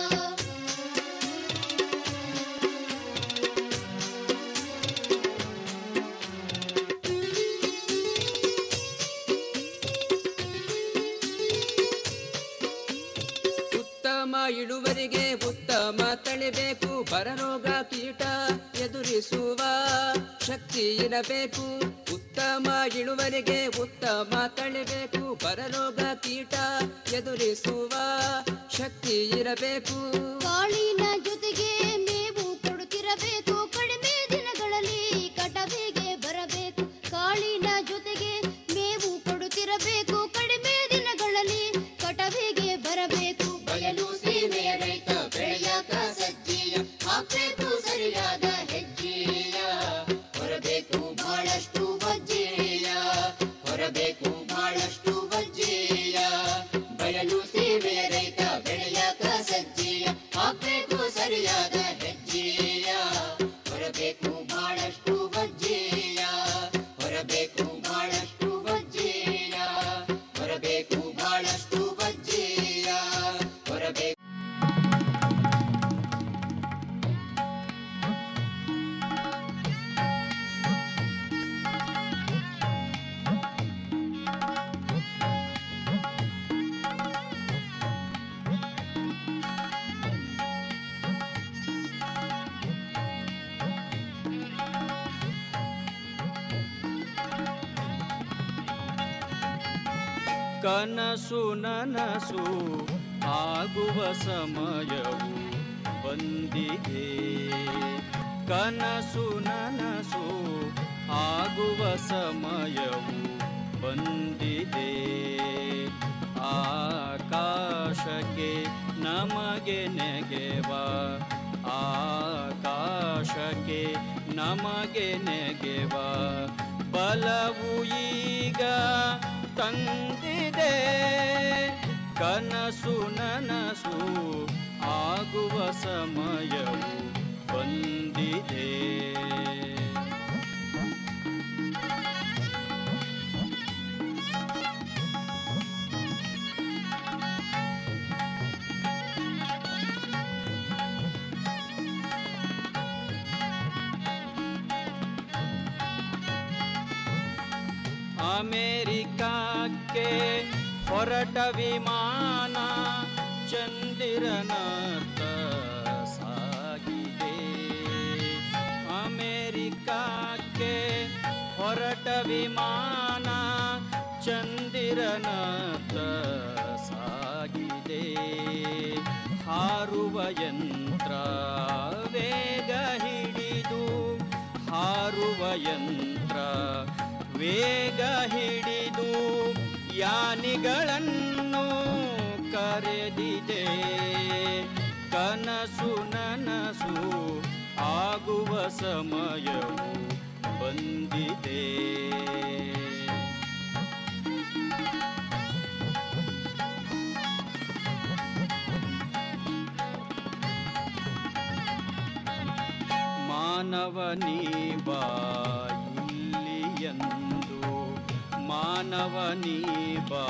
ಉತ್ತಮ ಇಳುವರಿಗೆ ಉತ್ತಮ ತಳಿಬೇಕು ಬರರೋಗ ಕೀಟ ಎದುರಿಸುವ ಶಕ್ತಿ ಇರಬೇಕು ಉತ್ತಮ ಇಳುವರಿಗೆ ಉತ್ತಮ ತಳಿಬೇಕು ಬರರೋಗ ಕೀಟ ಎದುರಿಸುವ ಶಕ್ತಿ ಇರಬೇಕು ಕಾಳಿನ ಜೊತೆಗೆ ಮೇವು ಕೊಡುತ್ತಿರಬೇಕು ಕಡಿಮೆ ದಿನಗಳಲ್ಲಿ ಕಟವಿಗೆ ಬರಬೇಕು ಕಾಳಿನ ಜೊತೆಗೆ ಮೇವು ಕೊಡುತ್ತಿರಬೇಕು ಕಡಿಮೆ ದಿನಗಳಲ್ಲಿ ಕಟವಿಗೆ ಬರಬೇಕು ಬಯಲು ಸೀಮೆಯ ರೈತ ಬೆಳೆಯಾಕ ಸಜ್ಜಿಯ ಹಾಕಬೇಕು ಸರಿಯಾದ ಹೆಜ್ಜೆಯ ಹೊರಬೇಕು ಬಹಳಷ್ಟು ಬಜ್ಜೆಯ ಹೊರಬೇಕು ಬಹಳಷ್ಟು ಬಜ್ಜೆಯ ಬಯಲು ಸೀಮೆಯ ರೈತ ಬೆಳೆಯಾಕ ಸಜ್ಜಿಯ ಹಾಕಬೇಕು ಸರಿಯಾದ ಹೆಜ್ಜೆಯ ಹೊರಬೇಕು ಬಹಳಷ್ಟು ಬಜ್ಜೆಯ ಹೊರಬೇಕು ಬಹಳಷ್ಟು ಬಜ್ಜೆಯ ಹೊರಬೇಕು ಬಹಳಷ್ಟು ಬಜ್ಜೆಯ ಹೊರಬೇಕು ಕನಸು ನನಸು ಆಗುವ ಸಮಯವು ಬಂದಿದೆ ಕನಸು ನನಸು ಆಗುವ ಸಮಯವು ಬಂದಿದೆ ಆಕಾಶಕ್ಕೆ ನಮಗೆ ನೆಗೆವ ಆಕಾಶಕ್ಕೆ ನಮಗೆ ನೆಗೆವ ಬಲವು ಈಗ ತಂದಿದೆ ಕನಸು ನನಸು ಆಗುವ ಸಮಯವು ಬಂದಿದೆ ಅಮೆರಿಕಕ್ಕೆ ಹೊರಟ ವಿಮಾನ ಚಂದಿರನತ್ತ ಸಾಗಿದೆ ಅಮೆರಿಕಕ್ಕೆ ಹೊರಟ ವಿಮಾನ ಚಂದಿರನತ್ತ ಸಾಗಿದೆ ಹಾರುವ ಯಂತ್ರ ವೇಗ ಹಿಡಿದು ಹಾರುವ ಯಂತ್ರ ವೇಗ ಹಿಡಿದು ಯಾನಿಗಳನ್ನು ಕರೆದಿದೆ ಕನಸು ನನಸು ಆಗುವ ಸಮಯವು ಬಂದಿದೆ ಮಾನವನೀ ಬಾ ಇಲ್ಲಿಯಂದು ಮಾನವನೀ ಬಾ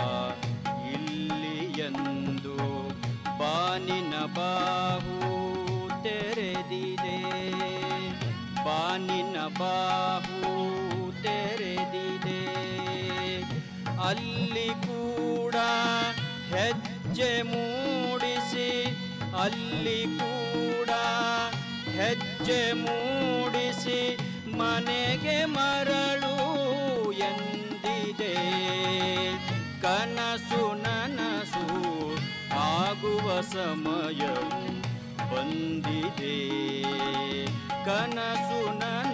ಇಲ್ಲಿಯಂದು ಬಾನಿನ ಬಾಹು ತೆರೆದಿದೆ ಬಾನಿನ ಬಾಹು ತೆರೆದಿದೆ ಅಲ್ಲಿ ಕೂಡ ಹೆಜ್ಜೆ ಮೂಡಿಸಿ ಅಲ್ಲಿ ಕೂಡ ಹೆಜ್ಜೆ ಮೂಡಿಸಿ ಮನೆಗೆ ಮರಳು ಎಂದಿದೆ ಕನಸು ನನಸು ಆಗುವ ಸಮಯವು ಬಂದಿದೆ ಕನಸು ನನ್ನ